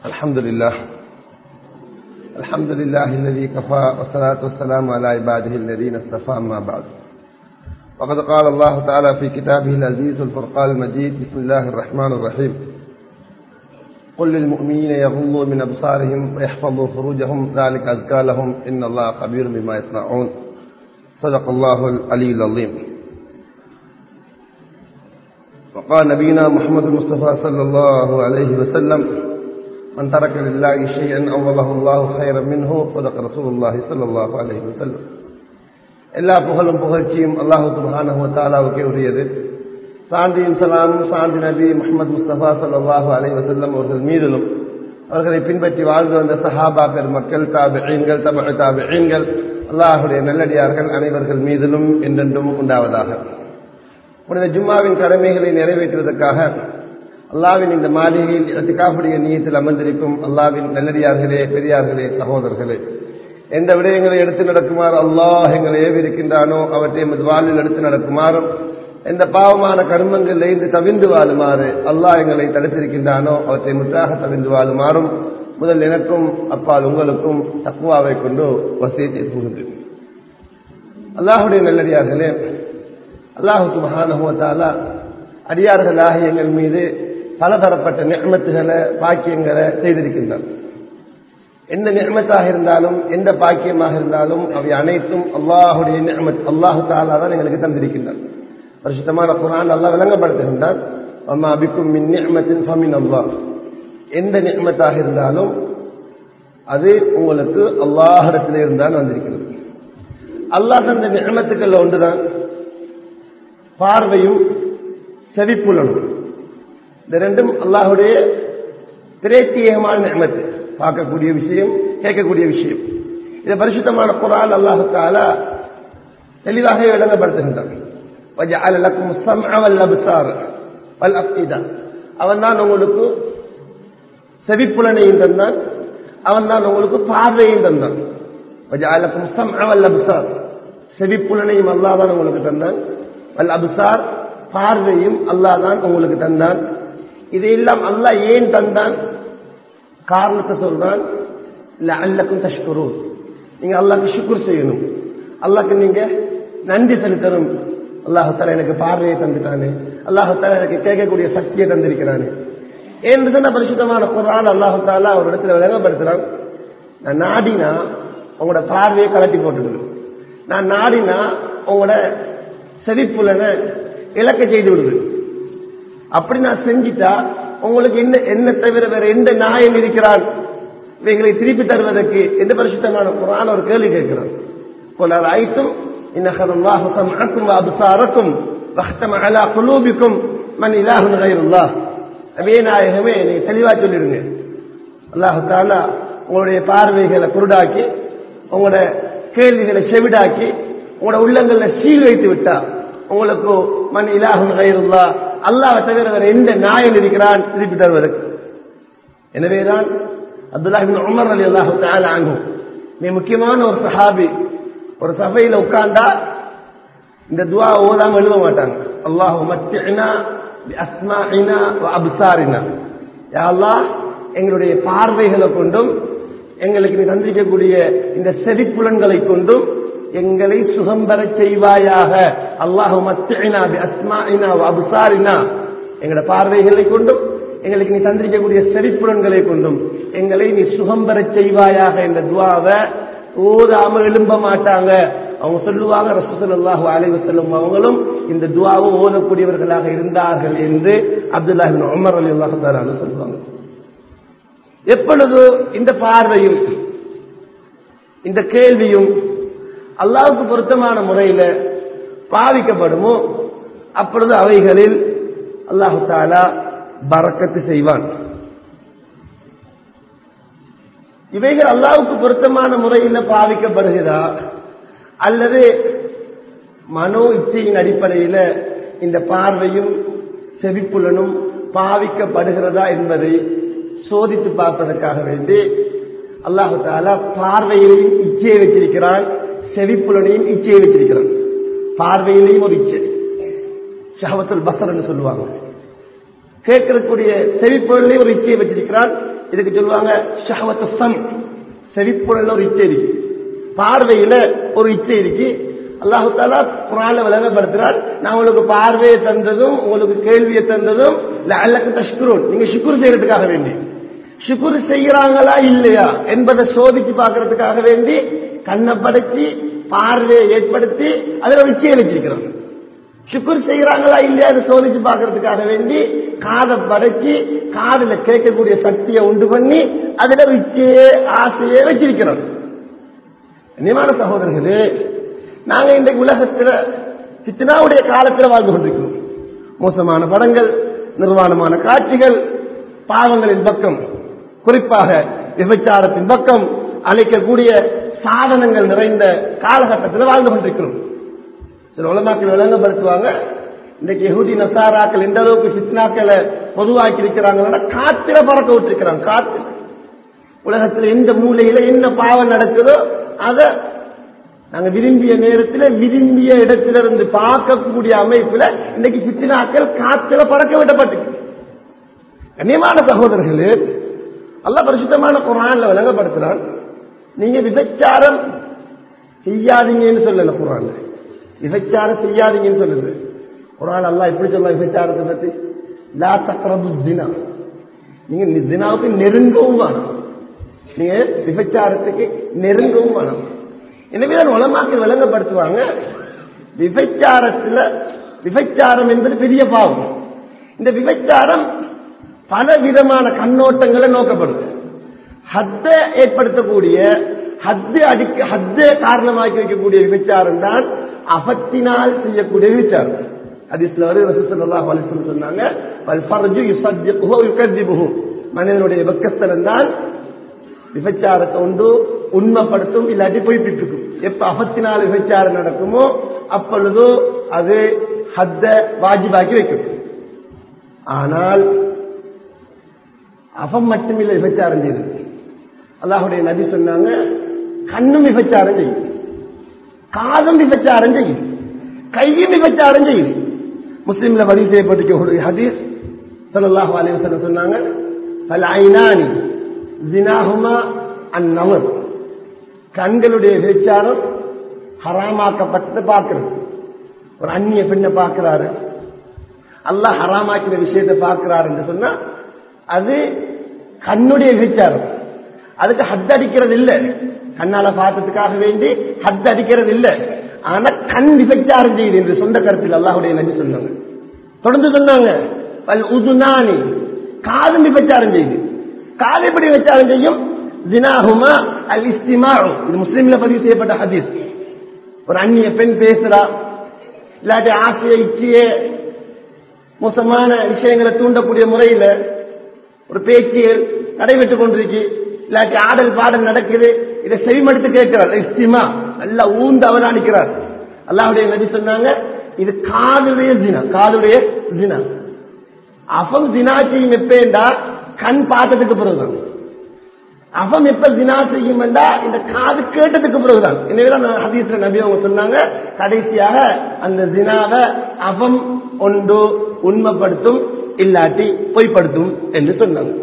الحمد لله الحمد لله الذي كفى والصلاة والسلام على عباده الذين اصطفى أما بعد وقد قال الله تعالى في كتابه العزيز الفرقان المجيد بسم الله الرحمن الرحيم قل للمؤمنين يغضوا من أبصارهم ويحفظوا فروجهم ذلك أزكى لهم إن الله خبير بما يصنعون صدق الله العلي العظيم وقال نبينا محمد المصطفى صلى الله عليه وسلم من ترك لله شيئا أوله الله خيرا منه صدق رسول الله صلى الله عليه وسلم எல்லா புகழும் புகழ்ச்சியும் அல்லாஹு சுபஹானஹு தாலாவுக்கே உரியது சாந்தியும் சலாமும் சாந்தி நபி முகமது முஸ்தபா சல்லாஹு அலை வசல்லம் அவர்கள் மீதிலும் அவர்களை பின்பற்றி வாழ்ந்து வந்த சஹாபா பெருமக்கள் தாபிகள் தப தாபிகள் அல்லாஹுடைய நல்லடியார்கள் அனைவர்கள் மீதிலும் என்றென்றும் உண்டாவதாக புனித ஜும்மாவின் கடமைகளை நிறைவேற்றுவதற்காக அல்லாவின் இந்த மாளிகையில் இறத்திக்காப்புடைய நீயத்தில் அமர்ந்திருக்கும் அல்லாவின் நல்லடியார்களே பெரியார்களே சகோதரர்களே எந்த விடயங்களை எடுத்து நடக்குமாறு அல்லாஹ் எங்களை ஏவிருக்கின்றானோ அவற்றை எமது வாழ்வில் எடுத்து நடக்குமாறும் எந்த பாவமான கர்மங்களில் இருந்து தவிந்து வாழுமாறு அல்லாஹ் எங்களை தடுத்திருக்கின்றானோ அவற்றை முற்றாக தவிந்து வாழுமாறும் முதல் எனக்கும் அப்பால் உங்களுக்கும் தக்குவாவை கொண்டு வசியத்தை புகுந்தேன் அல்லாஹுடைய நல்லடியார்களே அல்லாஹு சுபஹானுவத்தாலா அடியார்களாக எங்கள் மீது பலதரப்பட்ட நியமத்துகளை பாக்கியங்களை செய்திருக்கின்றன எந்த நியமத்தாக இருந்தாலும் எந்த பாக்கியமாக இருந்தாலும் அவை அனைத்தும் அல்லாஹுடைய நியமத் அல்லாஹு தாலா தான் எங்களுக்கு தந்திருக்கின்றான் பரிசுத்தமான குரான் அல்லாஹ் விளங்கப்படுத்துகின்றான் அம்மா அபிக்கும் மின் நியமத்தின் ஃபமின் அல்லாஹ் எந்த நியமத்தாக இருந்தாலும் அது உங்களுக்கு அல்லாஹிடத்தில் இருந்தால் வந்திருக்கிறது அல்லாஹ் தந்த நியமத்துக்கள் ஒன்றுதான் பார்வையும் செவிப்புலனும் இந்த ரெண்டும் அல்லாஹுடைய பிரேத்தியகமான நியமத்து பார்க்கக்கூடிய விஷயம் கேட்கக்கூடிய விஷயம் இதை பரிசுத்தமான குரான் அல்லாஹு தாலா தெளிவாக விளங்கப்படுத்துகின்றான் அவன் தான் உங்களுக்கு செவிப்புலனையும் தந்தான் அவன் தான் உங்களுக்கு பார்வையும் தந்தான் செவிப்புலனையும் அல்லாதான் உங்களுக்கு தந்தான் வல் அபுசார் பார்வையும் அல்லாதான் உங்களுக்கு தந்தான் இதையெல்லாம் அல்லாஹ் ஏன் தந்தான் காரணத்தை சொல்றான் இல்ல அல்லக்கும் தஷ்குரு நீங்க அல்லாக்கு சுக்குர் செய்யணும் அல்லாக்கு நீங்க நன்றி செலுத்தணும் அல்லாஹால எனக்கு பார்வையை தந்துட்டானே அல்லாஹால எனக்கு கேட்கக்கூடிய சக்தியை தந்திருக்கிறானே ஏன்றுதான் பரிசுத்தமான குரான் அல்லாஹால ஒரு இடத்துல விளங்கப்படுத்துறான் நான் நாடினா உங்களோட பார்வையை கலட்டி போட்டுடுது நான் நாடினா உங்களோட செவிப்புலனை இலக்க செய்து விடுது அப்படி நான் செஞ்சிட்டா உங்களுக்கு என்ன என்ன தவிர வேற எந்த நாயம் இருக்கிறான் இவைகளை திருப்பி தருவதற்கு எந்த பரிசுத்தமான குரான் ஒரு கேள்வி கேட்கிறான் போல ஆயிட்டும் இன்னஹல்லாஹு சம்அக்கும் வஅப்சாரக்கும் வஹ்தம அலா குலூபிக்கும் மன் இலாஹுன் கைருல்லாஹ் நபியே நாயகமே நீ தெளிவா சொல்லிடுங்க அல்லாஹு தாலா உங்களுடைய பார்வைகளை குருடாக்கி உங்களோட கேள்விகளை செவிடாக்கி உங்களோட உள்ளங்கள்ல சீல் வைத்து விட்டா உங்களுக்கு மன் இலாஹுன் கைருல்லா அல்லாவை தவிர வேற எந்த நாயன் இருக்கிறான் திருப்பி தருவதற்கு எனவேதான் அப்துல்லாஹிபின் உமர் அலி அல்லாஹு ஆகும் மிக முக்கியமான ஒரு சஹாபி ஒரு சபையில் உட்கார்ந்தா இந்த துவா ஓதாம எழுத மாட்டாங்க அல்லாஹு மத்தினா அஸ்மாஇனா அப்சாரினா அல்லாஹ் எங்களுடைய பார்வைகளை கொண்டும் எங்களுக்கு நீ தந்திருக்கக்கூடிய இந்த செவிப்புலன்களை கொண்டும் எங்களை சுகம் பெற செய்வாயாக அல்லாஹு மத்தினா அஸ்மாஇனா அபுசாரினா எங்களோட பார்வைகளை கொண்டும் எங்களுக்கு நீ தந்திருக்கக்கூடிய செவிப்புலன்களை கொண்டும் எங்களை நீ சுகம் பெற செய்வாயாக என்ற துவாவை ஓதாம எழும்ப மாட்டாங்க அவங்க சொல்லுவாங்க ரசூசல்லாஹு அலைவு செல்லும் அவங்களும் இந்த துவாவும் ஓதக்கூடியவர்களாக இருந்தார்கள் என்று அப்துல்லாஹின் உமர் அலி அல்லாஹால சொல்லுவாங்க எப்பொழுது இந்த பார்வையும் இந்த கேள்வியும் அல்லாவுக்கு பொருத்தமான முறையில் பாவிக்கப்படுமோ அப்பொழுது அவைகளில் அல்லாஹு தாலா பறக்கத்து செய்வான் இவைகள் அல்லாவுக்கு பொருத்தமான முறையில் பாவிக்கப்படுகிறதா அல்லது மனோ இச்சையின் அடிப்படையில் இந்த பார்வையும் செவிப்புலனும் பாவிக்கப்படுகிறதா என்பதை சோதித்து பார்ப்பதற்காக வேண்டி அல்லாஹு தாலா பார்வையிலையும் இச்சையை வச்சிருக்கிறான் செவிப்புலனையும் இச்சையை வச்சிருக்கிறான் பார்வையிலையும் ஒரு இச்சை ஷஹவத்துல் பசர் என்று சொல்லுவாங்க கேட்கக்கூடிய செவிப்பொருளே ஒரு இச்சையை வச்சிருக்கிறான் இதுக்கு சொல்லுவாங்க ஷஹவத்து சம் செவிப்பொருள் ஒரு இச்சை இருக்கு பார்வையில ஒரு இச்சை இருக்கு அல்லாஹு தாலா குரான்ல விளங்கப்படுத்துறார் நான் உங்களுக்கு பார்வையை தந்ததும் உங்களுக்கு கேள்வியை தந்ததும் அல்லக்கு தஷ்குரோன் நீங்க சுக்குர் செய்யறதுக்காக வேண்டி சுக்குர் செய்யறாங்களா இல்லையா என்பதை சோதிச்சு பார்க்கறதுக்காக வேண்டி கண்ணை படைச்சு பார்வையை ஏற்படுத்தி அதுல ஒரு இச்சையை வச்சிருக்கிறோம் சுக்குர் செய்யறாங்களா இல்லையா அதை சோதிச்சு பார்க்கறதுக்காக வேண்டி காதை படைச்சு காதுல கேட்கக்கூடிய சக்தியை உண்டு பண்ணி அதுல இச்சையே ஆசையே வச்சிருக்கிறோம் நியமான சகோதரர்களே நாங்க இன்றைக்கு உலகத்துல சித்தனாவுடைய காலத்தில் வாழ்ந்து கொண்டிருக்கிறோம் மோசமான படங்கள் நிர்வாணமான காட்சிகள் பாவங்களின் பக்கம் குறிப்பாக விபச்சாரத்தின் பக்கம் அழைக்கக்கூடிய சாதனங்கள் நிறைந்த காலகட்டத்தில் வாழ்ந்து கொண்டிருக்கிறோம் சில உலமாக்கள் விளங்கப்படுத்துவாங்க இன்றைக்கு எகுதி நசாராக்கள் எந்த அளவுக்கு சித்னாக்களை பொதுவாக்கி இருக்கிறாங்கன்னா காத்திர பறக்க விட்டுருக்கிறாங்க காத்து உலகத்தில் எந்த மூலையில என்ன பாவம் நடக்குதோ அதை நாங்க விரும்பிய நேரத்தில் விரும்பிய இடத்திலிருந்து பார்க்கக்கூடிய அமைப்புல இன்னைக்கு சித்தினாக்கள் காத்துல பறக்க விடப்பட்டு கண்ணியமான சகோதரர்களே அல்ல பரிசுத்தமான குரான்ல விளங்கப்படுத்துறான் நீங்க விபச்சாரம் செய்யாதீங்கன்னு சொல்லல குரான்ல விபச்சாரம் செய்யாதீங்கன்னு சொல்லுது குரான் அல்லா எப்படி சொல்ல விபச்சாரத்தை பத்தி லா தக்ரபு ஜினா நீங்க ஜினாவுக்கு நெருங்கவும் வேணும் நீங்க விபச்சாரத்துக்கு நெருங்கவும் வேணும் எனவே தான் உலமாக்கள் விளங்கப்படுத்துவாங்க விபச்சாரத்துல விபச்சாரம் என்பது பெரிய பாவம் இந்த விபச்சாரம் பல விதமான கண்ணோட்டங்களை நோக்கப்படுது ஹத்த ஏற்படுத்தக்கூடிய ஹத்து அடிக்க ஹத்த காரணமாக்கி வைக்கக்கூடிய விபச்சாரம் தான் அபத்தினால் செய்யக்கூடிய விபச்சாரம் அதிசல வரை ரசூலுல்லாஹி அலைஹி வஸல்லம் சொன்னாங்க வல் ஃபர்ஜு யுஸத்திகுஹு யுகذிபுஹு மனிதனுடைய வெக்கஸ்தலம் தான் விபச்சாரத்தை உண்டு உண்மைப்படுத்தும் இல்லாட்டி பொய்ப்பிட்டு இருக்கும் எப்ப அபத்தினால் விபச்சாரம் நடக்குமோ அப்பொழுது அது ஹத்த வாஜிபாக்கி வைக்கும் ஆனால் அபம் மட்டுமில்லை விபச்சாரம் செய்யுது அல்லாஹுடைய நபி சொன்னாங்க கண்ணும் விபச்சாரம் செய்யும் காதும் விபச்சாரம் செய்யும் கையும் விபச்சாரம் செய்யும் முஸ்லீம்ல பதிவு செய்யப்பட்டிருக்க ஹதீஸ் சல்லாஹூ அலி வசல்லம் சொன்னாங்க பல ஐநானி ஜினாகுமா அந்நவர் கண்களுடைய விபச்சாரம் ஹராமாக்கப்பட்டு பார்க்கிறது ஒரு அந்நிய பெண்ணை பார்க்கிறாரு அல்லாஹ் ஹராமாக்கிற விஷயத்தை பார்க்கிறாரு என்று சொன்னா அது கண்ணுடைய விபச்சாரம் அதுக்கு ஹத் அடிக்கிறது இல்லை கண்ணால பார்த்ததுக்காக வேண்டி ஹத் அடிக்கிறது இல்லை ஆனா கண் விபச்சாரம் செய்யுது என்று சொந்த கருத்தில் அல்லாஹுடைய நபி சொன்னாங்க தொடர்ந்து சொன்னாங்க பல் உதுனானி காதும் விபச்சாரம் செய்யுது காது எப்படி விபச்சாரம் செய்யும் ஜினாஹுமா அல் இஸ்திமா இது முஸ்லீம்ல பதிவு செய்யப்பட்ட ஹதீஸ் ஒரு அந்நிய பெண் பேசுறா இல்லாட்டி ஆசையை இச்சையே மோசமான விஷயங்களை தூண்டக்கூடிய முறையில ஒரு பேச்சியல் நடைபெற்றுக் கொண்டிருக்கு இல்லாட்டி ஆடல் பாடல் நடக்குது இதை செவிமடுத்து கேட்கிறார் இஸ்திமா நல்லா ஊந்து அவதானிக்கிறார் அல்லாவுடைய நபி சொன்னாங்க இது காதுடைய ஜினா காதுடைய ஜினா அஃபம் ஜினா செய்யும் எப்பேண்டா கண் பார்த்ததுக்கு பிறகுதான் அவன் எப்ப ஜினா செய்யும் இந்த காது கேட்டதுக்கு பிறகுதான் எனவேதான் ஹதீஸ்ல நபி அவங்க சொன்னாங்க கடைசியாக அந்த ஜினாவை அவம் ஒன்று உண்மைப்படுத்தும் இல்லாட்டி பொய்ப்படுத்தும் என்று சொன்னாங்க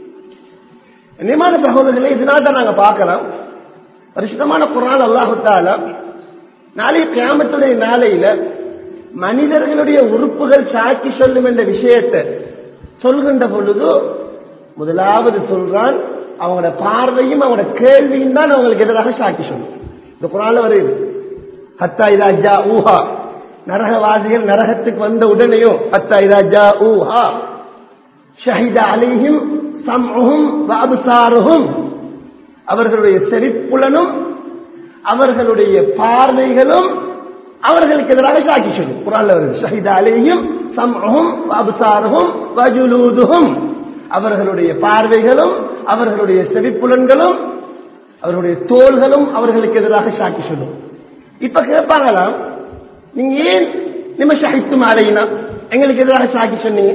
நியமான சகோதரர்களை இதனால் தான் நாங்க பார்க்கலாம் பரிசுத்தமான குரான் அல்லாஹுத்தால நாளை கிராமத்துடைய நாளையில மனிதர்களுடைய உறுப்புகள் சாட்சி சொல்லும் என்ற விஷயத்தை சொல்கின்ற பொழுது முதலாவது சொல்றான் அவங்களோட பார்வையும் அவங்களோட கேள்வியும் தான் அவங்களுக்கு எதிராக சாட்சி சொல்லும் இந்த குரான்ல வருது ஹத்தா இதா ஜா ஊஹா நரகவாதிகள் நரகத்துக்கு வந்த உடனேயும் ஹத்தா இதா ஜா ஊஹா ஷஹித அலைஹிம் சம்ஹும் வாபுசாருஹும் அவர்களுடைய செவிப்புலனும் அவர்களுடைய பார்வைகளும் அவர்களுக்கு எதிராக சாட்சி சொல்லும் குரான்ல வருது ஷஹித அலைஹிம் சம்ஹும் வாபுசாருஹும் வஜுலூதுஹும் அவர்களுடைய பார்வைகளும் அவர்களுடைய செவிப்புலன்களும் அவர்களுடைய தோள்களும் அவர்களுக்கு எதிராக சாட்சி சொல்லும் இப்ப கேட்பாங்களாம் நீங்க ஏன் நிமிஷம் மாலையினா எங்களுக்கு எதிராக சாட்சி சொன்னீங்க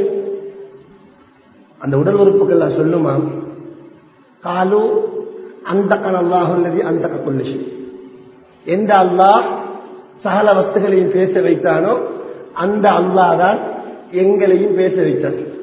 அந்த உடல் உறுப்புகள் சொல்லுமா காலு அந்த கனல்லாஹுல்லதி அந்த கொள்ளுச்சு எந்த அல்லாஹ் சகல வஸ்துகளையும் பேச வைத்தானோ அந்த அல்லாஹ் தான் எங்களையும் பேச வைத்தான்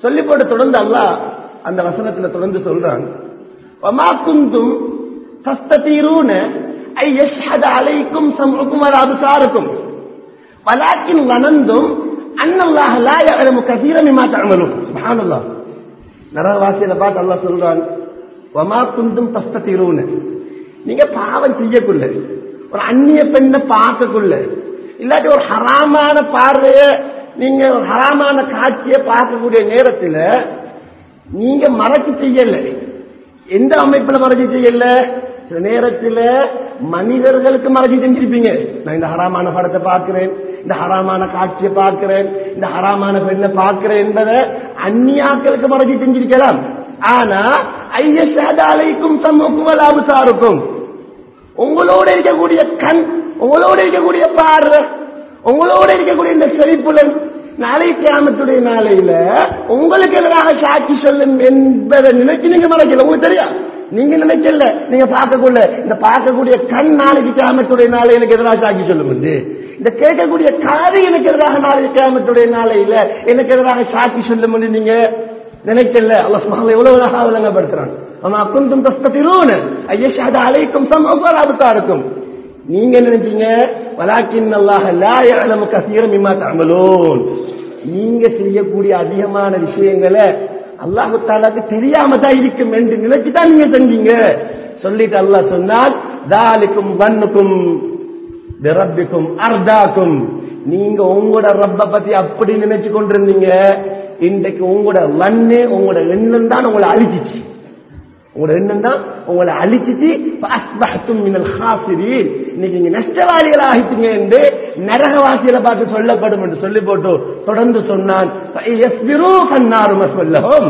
சொல்லி போட்டு தொடர்ந்து அல்லாஹ் அந்த வசனத்துல தொடர்ந்து சொல்றான் வமா குந்தும் தஸ்தீரூன ஐ யஷ்ஹத அலைக்கும் சம்உக்கும் வல அப்சாருக்கும் வலாக்கின் வனந்தும் அன்னல்லாஹ் லா யஅலமு கஸீரன் மிமா தஅமலூன் சுப்ஹானல்லாஹ் நரகவாசியில பார்த்து அல்லாஹ் சொல்றான் வமா குந்தும் தஸ்தீரூன நீங்க பாவம் செய்யக்குள்ள ஒரு அந்நிய பெண்ணை பார்க்கக்குள்ள இல்லாட்டி ஒரு ஹராமான பார்வைய நீங்க ஒரு ஹராமான காட்சியை பார்க்கக்கூடிய நேரத்தில் நீங்க மறைச்சு செய்யல எந்த அமைப்புல மறைச்சு செய்யல சில நேரத்தில் மனிதர்களுக்கு மறைச்சு செஞ்சிருப்பீங்க நான் இந்த ஹராமான படத்தை பார்க்கிறேன் இந்த ஹராமான காட்சியை பார்க்கிறேன் இந்த ஹராமான பெண்ணை பார்க்கிறேன் என்பதை அந்நியாக்களுக்கு மறைச்சு செஞ்சிருக்கலாம் ஆனா ஐயசாலைக்கும் சமூகம் அபுசாருக்கும் உங்களோட இருக்கக்கூடிய கண் உங்களோட இருக்கக்கூடிய பார்வை உங்களோட இருக்கக்கூடிய இந்த செழிப்புலன் நாளை கிராமத்துடைய நாளையில உங்களுக்கு எதிராக சாட்சி சொல்லும் என்பதை நினைச்சு நீங்க மறைக்கல உங்களுக்கு தெரியா நீங்க நினைக்கல நீங்க பார்க்கக்குள்ள இந்த பார்க்கக்கூடிய கண் நாளைக்கு கிராமத்துடைய நாளை எனக்கு எதிராக சாட்சி சொல்லும் வந்து இந்த கேட்கக்கூடிய காது எனக்கு எதிராக நாளைக்கு கிராமத்துடைய நாளையில எனக்கு எதிராக சாட்சி சொல்லும் என்று நீங்க நினைக்கல அல்லாஹ் சுப்ஹானஹு எவ்வளவு அழகா விளங்கப்படுத்துறான் ஆனா குந்தும் தஸ்ததிரூன ஐயஷஹது அலைக்கும் சம்உக்கும் வலா அப்சாருக்கும் நீங்க நினைச்சீங்க வலாக்கின் அல்லாஹ் லா யஅலமு கஸீரன் மிம்மா தஅமலூன் நீங்க செய்யக்கூடிய அதிகமான விஷயங்களை அல்லாஹு தாலாக்கு தெரியாம தான் இருக்கும் என்று நினைச்சு தான் நீங்க செஞ்சீங்க சொல்லிட்டு அல்லாஹ் சொன்னால் தாலிக்கும் வன்னுக்கும் ரப்பிக்கும் அர்தாக்கும் நீங்க உங்களோட ரப்ப பத்தி அப்படி நினைச்சு கொண்டிருந்தீங்க இன்றைக்கு உங்களோட வண்ணு உங்களோட எண்ணம் தான் உங்களை அழிச்சிச்சு உங்களோட எண்ணம் தான் உங்களை அழிச்சிச்சு மினல் ஹாசிரீன் இன்னைக்கு நீங்க நஷ்டவாளிகள் ஆகிட்டீங்க என்று நரகவாசியில பார்த்து சொல்லப்படும் என்று சொல்லி போட்டு தொடர்ந்து சொன்னான் சொல்லவும்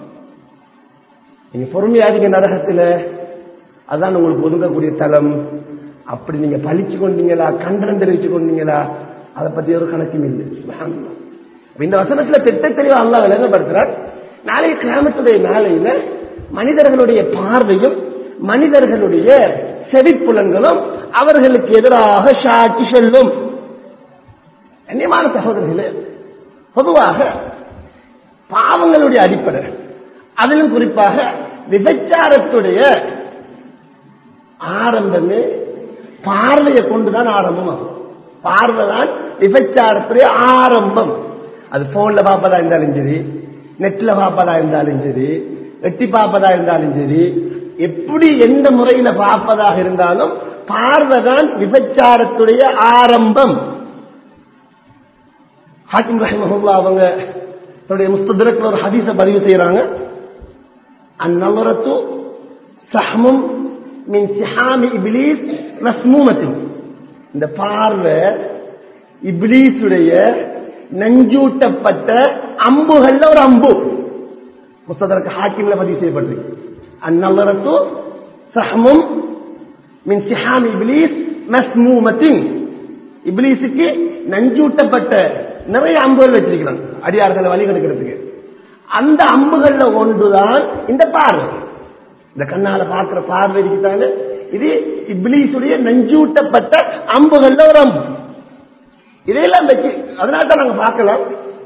நீங்க பொறுமையாதீங்க நரகத்துல அதான் உங்களுக்கு ஒதுங்கக்கூடிய தலம் அப்படி நீங்க பழிச்சு கொண்டீங்களா கண்டனம் தெரிவிச்சு கொண்டீங்களா அதை பத்தி ஒரு கணக்கும் இல்லை சுப்ஹானல்லாஹ். இந்த வசனத்துல திட்ட தெளிவா அல்லாஹ் விளங்கப்படுத்துறார் நாளை கிராமத்துடைய நாளையில மனிதர்களுடைய பார்வையும் மனிதர்களுடைய செவிப்புலன்களும் அவர்களுக்கு எதிராக சாட்சி சொல்லும் கண்ணியமான சகோதரர்களே பொதுவாக பாவங்களுடைய அடிப்படை அதிலும் குறிப்பாக விபச்சாரத்துடைய ஆரம்பமே பார்வையை கொண்டுதான் ஆரம்பமாகும் பார்வைதான் விபச்சாரத்துடைய ஆரம்பம் அது போன்ல பார்ப்பதா இருந்தாலும் சரி நெட்ல பார்ப்பதா இருந்தாலும் சரி எட்டி பார்ப்பதா இருந்தாலும் சரி எப்படி எந்த முறையில பார்ப்பதாக இருந்தாலும் பார்வைதான் விபச்சாரத்துடைய ஆரம்பம் ஹாக்கிம் ரஹிமஹுல்லா அவங்க தன்னுடைய முஸ்தரத்தில் ஒரு ஹதீஸ பதிவு செய்யறாங்க அந்நவரத்து சஹமும் மின் சிஹாமி இபிலீஸ் மஸ்மூமத்தின் இந்த பார்வை இபிலீஸுடைய நஞ்சூட்டப்பட்ட அம்புகள்ல ஒரு அம்பு முஸ்தரக்கு ஹாக்கிம்ல பதிவு செய்யப்பட்டிருக்கு அந்நவரத்து சஹமும் மின் சிஹாமி இபிலீஸ் மஸ்மூமத்தின் இபிலீஸுக்கு நஞ்சூட்டப்பட்ட நிறைய அம்புகள் வச்சிருக்கிறான் அடியார்களை வழி கெடுக்கிறதுக்கு அந்த அம்புகள்ல ஒன்றுதான் இந்த பார்வை இந்த கண்ணால பார்க்கிற பார்வை இருக்குதானே இது இப்லீஸுடைய நஞ்சூட்டப்பட்ட அம்புகள்ல ஒரு அம்பு இதையெல்லாம் வச்சு அதனால தான் நாங்க பார்க்கலாம்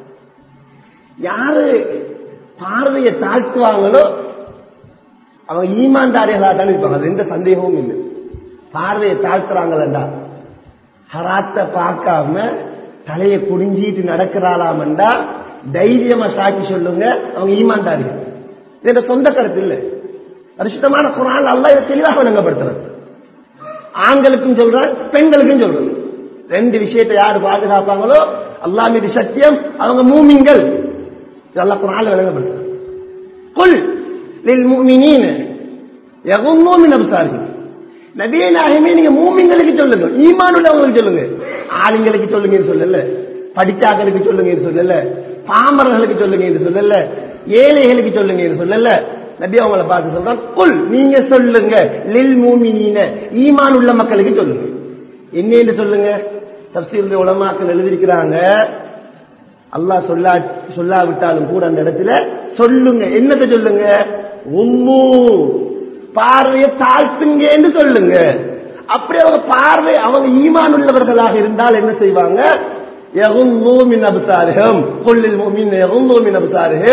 யாரு பார்வையை தாழ்த்துவாங்களோ அவங்க ஈமான்தாரிகளாக தான் இருப்பாங்க அது எந்த சந்தேகமும் இல்லை பார்வையை தாழ்த்துறாங்களா ஹராத்த பார்க்காம தலையை குடிஞ்சிட்டு நடக்கிறாளாமண்டா தைரியமா சாட்சி சொல்லுங்க அவங்க ஈமான்தாரிகள் இது சொந்த கருத்து இல்லை பரிசுத்தமான குரான் அல்ல இதை தெளிவாக விளங்கப்படுத்துறது ஆண்களுக்கும் சொல்றான் பெண்களுக்கும் சொல்றான் ரெண்டு விஷயத்தை யாரு பாதுகாப்பாங்களோ அல்லா மீது சத்தியம் அவங்க மூமிங்கள் இதெல்லாம் குரான் விளங்கப்படுத்துறான் குல் லில் மூமினீன் யகும்மூ மின் அப்சாரிஹிம் நபியே நாயகமே நீங்க மூமிங்களுக்கு சொல்லுங்க ஈமான் உள்ளவங்களுக்கு சொல்லுங்க ஆளுங்களுக்கு சொல்லுங்கன்னு சொல்லல படிச்சாக்களுக்கு சொல்லுங்கன்னு சொல்லல பாமரர்களுக்கு சொல்லுங்கன்னு சொல்லல ஏழைகளுக்கு சொல்லுங்கன்னு சொல்லல நபி அவங்கள பார்த்து சொல்றான் குல் நீங்க சொல்லுங்க லில் மூமினீன ஈமான் உள்ள மக்களுக்கு சொல்லுங்க என்னன்னு சொல்லுங்க தப்சீல் உலமாக்கள் எழுதியிருக்கிறாங்க அல்லாஹ் சொல்லா சொல்லாவிட்டாலும் கூட அந்த இடத்துல சொல்லுங்க என்னத்தை சொல்லுங்க உம்மு பார்வையை தாழ்த்துங்கன்னு சொல்லுங்க அப்படி அவங்க பார்வை அவங்க ஈமான் உள்ளவர்களாக இருந்தால் என்ன செய்வாங்க يغضوا من أبصارهم قل للمؤمنين يغضوا من أبصارهم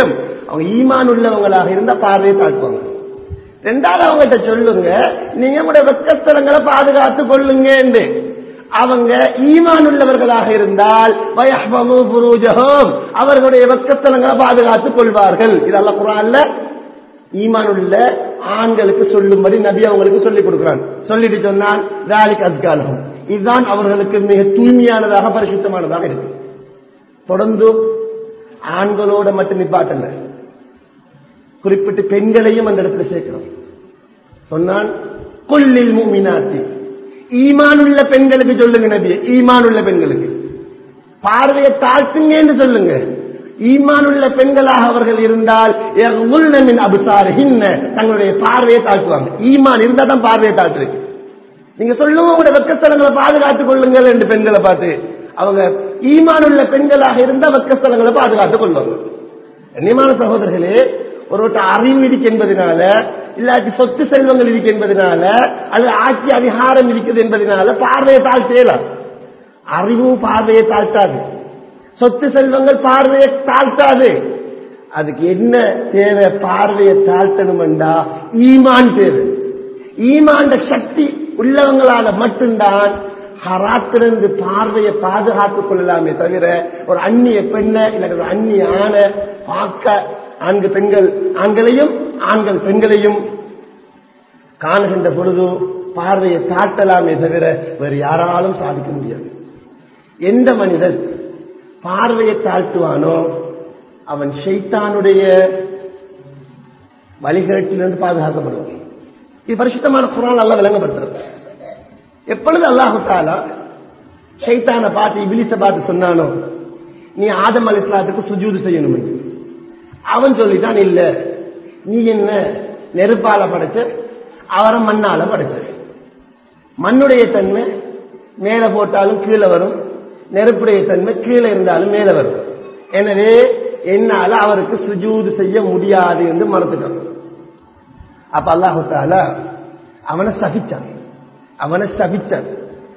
அவங்க ஈமான் உள்ளவங்களாக இருந்தா பார்வையை தாழ்த்துவாங்க ரெண்டாவது அவங்ககிட்ட சொல்லுங்க நீங்க உங்களுடைய வெக்கஸ்தலங்களை பாதுகாத்து கொள்ளுங்க என்று அவங்க ஈமான் உள்ளவர்களாக இருந்தால் வயஹ்பது ஃபுரூஜஹும் அவர்களுடைய வெக்கஸ்தலங்களை பாதுகாத்துக் கொள்வார்கள் இதெல்லாம் குரான்ல ஈமான் உள்ள ஆண்களுக்கு சொல்லும்படி நபி அவங்களுக்கு சொல்லிக் கொடுக்கிறான் சொல்லிட்டு சொன்னான் ராலிக் அஸ்காலகம் இதுதான் அவர்களுக்கு மிக தூய்மையானதாக பரிசுத்தமானதாக இருக்கு தொடர்ந்து ஆண்களோட மட்டும் நிப்பாட்டல குறிப்பிட்டு பெண்களையும் அந்த இடத்துல சேர்க்கிறோம் சொன்னான் கொல்லில் மூமினாத்தி ஈமானுள்ள பெண்களுக்கு சொல்லுங்க நபி ஈமானுள்ள பெண்களுக்கு பார்வையை தாழ்த்துங்க என்று சொல்லுங்க ஈமானுள்ள பெண்களாக அவர்கள் இருந்தால் மின் அபுசார் தங்களுடைய பார்வையை தாழ்த்துவாங்க ஈமான் இருந்தா தான் பார்வையை தாழ்த்துது நீங்க சொல்லுங்க உங்களுடைய வெக்கஸ்தலங்களை பாதுகாத்துக் கொள்ளுங்கள் என்று பெண்களை பார்த்து அவங்க ஈமானுள்ள பெண்களாக இருந்தா வெக்கஸ்தலங்களை பாதுகாத்துக் கொள்வாங்க கண்ணியமான சகோதரர்களே ஒருவட்ட அறிவு இருக்கு என்பதனால இல்லாட்டி சொத்து செல்வங்கள் இருக்கு என்பதனால அல்லது ஆட்சி அதிகாரம் இருக்குது என்பதனால பார்வையை தாழ்த்தேலாம் அறிவு பார்வையை தாழ்த்தாது சொத்து செல்வங்கள் பார்வையை தாழ்த்தாது அதுக்கு என்ன தேவை பார்வையை தாழ்த்தணும்டா ஈமான் தேவை ஈமான் சக்தி உள்ளவங்களால மட்டும்தான் ஹராத்திலிருந்து பார்வையை பாதுகாத்துக் கொள்ளலாமே தவிர ஒரு அந்நிய பெண்ணை இல்லை ஒரு அந்நிய ஆணை பார்க்க ஆண்கள் பெண்கள் ஆண்களையும் ஆண்கள் பெண்களையும் காணுகின்ற பொழுது பார்வையை தாட்டலாமே தவிர வேறு யாராலும் சாதிக்க முடியாது எந்த மனிதன் பார்வையை தாழ்த்துவானோ அவன் ஷைத்தானுடைய வழிகேட்டிலிருந்து பாதுகாக்கப்படுவான் இது பரிசுத்தமான குரான் நல்லா விளங்கப்படுத்துறது எப்பொழுது அல்லாஹு தாலா ஷைத்தானை பார்த்து இபிலிச பார்த்து சொன்னானோ நீ ஆதம் அலிஸ்லாத்துக்கு சுஜூது செய்யணும் என்று. அவன் சொல்லிட்டான் இல்ல நீ என்ன நெருப்பால படைச்ச அவரை மண்ணால படைச்ச மண்ணுடைய தன்மை மேல போட்டாலும் கீழே வரும் நெருப்புடைய தன்மை கீழே இருந்தாலும் மேல வரும் எனவே என்னால அவருக்கு சுஜூது செய்ய முடியாது என்று மறுத்துட்டான் அப்ப அல்லாஹு தாலா அவனை சபிச்சான் அவனை சபிச்சான்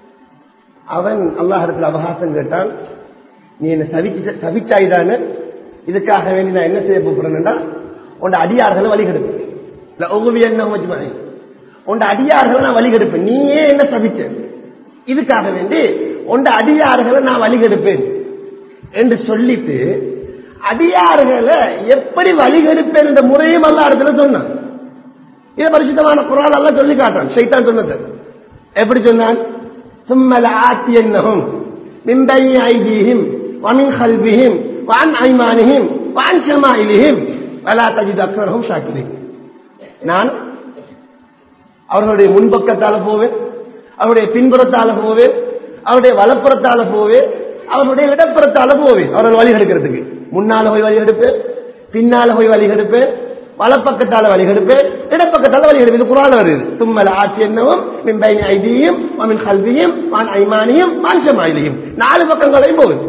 அவன் அல்லாஹிடத்தில் அவகாசம் கேட்டான் நீ என்ன சபிச்ச சபிச்சாய்தானே இதுக்காக வேண்டி நான் என்ன செய்ய போகிறேன்னா உன் அடியார்களை வழிகெடுப்பேன் இல்ல ஒவ்வொரு என்ன வச்சுமாய் உன் அடியார்களை நான் வழிகெடுப்பேன் நீயே என்ன சபிச்ச இதுக்காக வேண்டி உன் அடியார்களை நான் வழிகெடுப்பேன் என்று சொல்லிட்டு அடியார்களை எப்படி வழிகெடுப்பேன் என்ற முறையும் அல்ல இடத்துல சொன்னான் இது பரிசுத்தமான குரான் எல்லாம் சொல்லி காட்டான் சைத்தான் சொன்னது எப்படி சொன்னான் சும்மல ஆத்தி என்னகும் மின்பை ஐதீஹிம் வமின் ஹல்பிஹிம் வான் ஐமானிஹிம் வான் ஷமாயிலிஹிம் வலா தஜித் அக்ரஹும் ஷாக்கிரின் நான் அவர்களுடைய முன்பக்கத்தால போவேன் அவருடைய பின்புறத்தால போவேன் அவருடைய வலப்புறத்தால போவேன் அவருடைய இடப்புறத்தால போவேன் அவர்கள் வழி எடுக்கிறதுக்கு முன்னால போய் வழி எடுப்பேன் பின்னால போய் வழி எடுப்பேன் வலப்பக்கத்தால வழி எடுப்பேன் இடப்பக்கத்தால வழி எடுப்பேன் இது குரான் வருது தும்மல ஆட்சி என்னவும் மின்பை ஐதியும் மின் கல்வியும் வான் ஐமானியும் வான் ஷமாயிலியும் நாலு பக்கங்களையும் போகுது